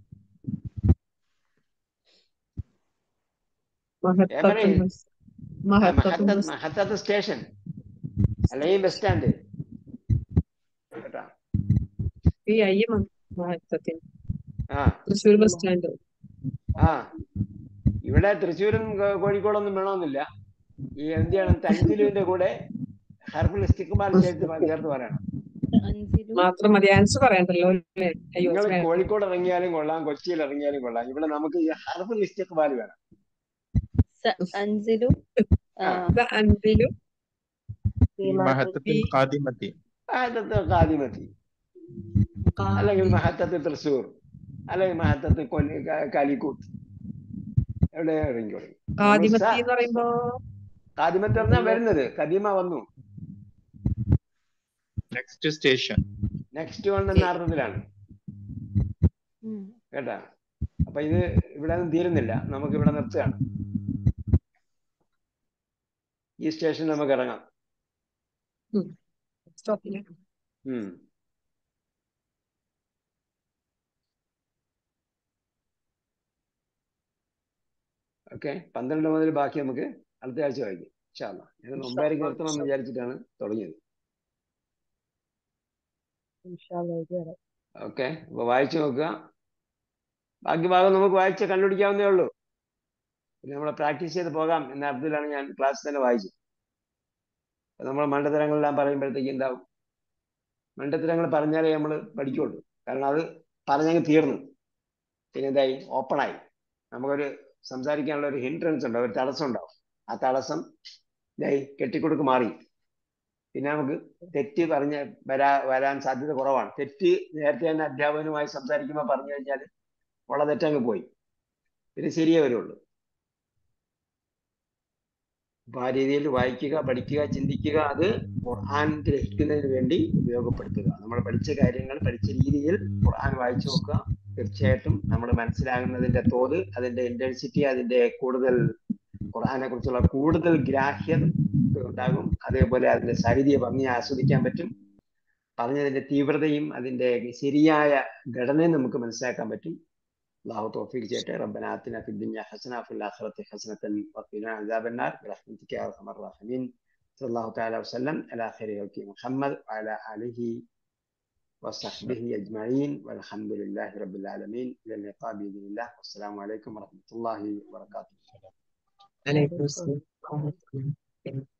മഹത്വത്തിൽ محطة മഹത്വത്തിൽ محطة സ്റ്റേഷൻ അല്ലെങ്കിൽ ബസ് സ്റ്റാൻഡ് കേട്ടാ ഈ അയ്യ മഹത്വത്തിൽ ആ തൃശ്ശൂർ ബസ് സ്റ്റാൻഡ് ആ ഇവിടെ തൃശ്ശൂരും കോ- കോഴിക്കോടൊന്നും വേണമെന്നില്ല ഈ എന്ത് ചെയ്യണം തൻസിലുവിന്റെ കൂടെ ഹർബുൽ ഇസ്തിഖ്ബാൽ ചേർത്ത് പ- ചേർത്ത് പറയണം അഞ്ചിലും മാത്രം മതി ആൻസർ പറയണ്ടല്ലോ അല്ലേ അയ്യോ നിങ്ങൾ സ്നേഹം. കോഴിക്കോട് ഇറങ്ങിയാലും കൊള്ളാം കൊച്ചിയിൽ ഇറങ്ങിയാലും കൊള്ളാം ഇവിടെ നമുക്ക് ഈ ഹർബുൽ ഇസ്തിഖ്ബാൽ വേണം സ- അഞ്ചിലും ആ ഇത് അൻപിലും في محطة القادمة മഹത്തത്ത് കാദിമത്തി അല്ലെങ്കിൽ മഹത്തത്ത് തൃശ്ശൂർ അല്ലെങ്കിൽ മഹത്തത്ത് കൊല്ലി ക- കാലിക്കൂത്ത് എവിടെ ഇറങ്ങിക്കോളി ആദിമത്തി എന്ന് പറയുമ്പോ കാദിമത്ത് പറഞ്ഞാൽ വരുന്നത് കദീമ വന്നു next station നെക്സ്റ്റ് വൺ എന്ന അർത്ഥത്തിലാണ് ഉം. കേട്ടാ അപ്പൊ ഇത് ഇവിടെ ഒന്നും തീരുന്നില്ല നമുക്ക് ഇവിടെ നിർത്തുകയാണ് ഈ സ്റ്റേഷൻ നമുക്ക് ഇറങ്ങാം സ്റ്റോപ്പില് ഉം. ഓക്കെ പന്ത്രണ്ട് മുതൽ ബാക്കി നമുക്ക് അടുത്ത ആഴ്ച വായിക്കും ഇൻഷാല്ല ഇത് മുമ്പായിരിക്കും നിർത്തണം എന്ന് വിചാരിച്ചിട്ടാണ് തുടങ്ങിയത് ഓക്കെ അപ്പൊ വായിച്ചു നോക്കുക ബാക്കി ഭാഗം നമുക്ക് വായിച്ച് കണ്ടുപിടിക്കാവുന്നേ ഉള്ളൂ പിന്നെ നമ്മൾ പ്രാക്ടീസ് ചെയ്ത് പോകാം എന്ന അർത്ഥത്തിലാണ് ഞാൻ ക്ലാസ് തന്നെ വായിച്ചത് അപ്പൊ നമ്മൾ മണ്ടത്തരങ്ങളെല്ലാം പറയുമ്പോഴത്തേക്ക് എന്താവും മണ്ടത്തരങ്ങൾ പറഞ്ഞാലേ നമ്മൾ പഠിക്കുള്ളൂ കാരണം അത് പറഞ്ഞങ്ങ് തീർന്നു പിന്നെ എന്തായി ഓപ്പണായി നമുക്കൊരു സംസാരിക്കാനുള്ള ഒരു ഹിൻഡ്രൻസ് ഉണ്ടാവും ഒരു തടസ്സം ഉണ്ടാവും ആ തടസ്സം ഇതായി കെട്ടിക്കൊടുക്ക് മാറി പിന്നെ നമുക്ക് തെറ്റ് പറഞ്ഞ് വരാ വരാൻ സാധ്യത കുറവാണ് തെറ്റ് നേരത്തെ തന്നെ അധ്യാപകനുമായി സംസാരിക്കുമ്പോൾ പറഞ്ഞു കഴിഞ്ഞാൽ ഉള്ള തെറ്റങ്ങ് പോയി പിന്നെ ശരിയേ വരുള്ളൂ അപ്പൊ ആ രീതിയിൽ വായിക്കുക പഠിക്കുക ചിന്തിക്കുക അത് ഖുർആൻ ഗ്രഹിക്കുന്നതിന് വേണ്ടി ഉപയോഗപ്പെടുത്തുക നമ്മൾ പഠിച്ച കാര്യങ്ങൾ പഠിച്ച രീതിയിൽ ഖുർആൻ വായിച്ചു നോക്കുക തീർച്ചയായിട്ടും നമ്മൾ മനസ്സിലാകുന്നതിന്റെ തോത് അതിന്റെ ഇന്റൻസിറ്റി അതിന്റെ കൂടുതൽ ഖുർആനെ കുറിച്ചുള്ള കൂടുതൽ ഗ്രാഹ്യം ഉണ്ടാകും അതേപോലെ അതിന്റെ സരിതിയെ ഭംഗി ആസ്വദിക്കാൻ പറ്റും പറഞ്ഞതിന്റെ തീവ്രതയും അതിന്റെ ശരിയായ ഘടനയും നമുക്ക് മനസ്സിലാക്കാൻ പറ്റും അള്ളാഹു തോഫീക്ക് ചെയ്യട്ടെ റബ്ബന ആത്തിന ഫി ദുനിയ ഹസന ഫിൽ ആഖിറതി ഹസനതൻ വഖിന അദാബന്നാർ ബിറഹ്മതിക യാ അർഹമർ റഹീമീൻ സല്ലല്ലാഹു തആല വസല്ലം അലാ ഖൈരി ഖൽഖി മുഹമ്മദ് വഅലാ ആലിഹി وصحبه أجمعين والحمد لله رب العالمين إلى اللقاء بإذن الله والسلام عليكم ورحمة الله وبركاته عليكم السلام ورحمة الله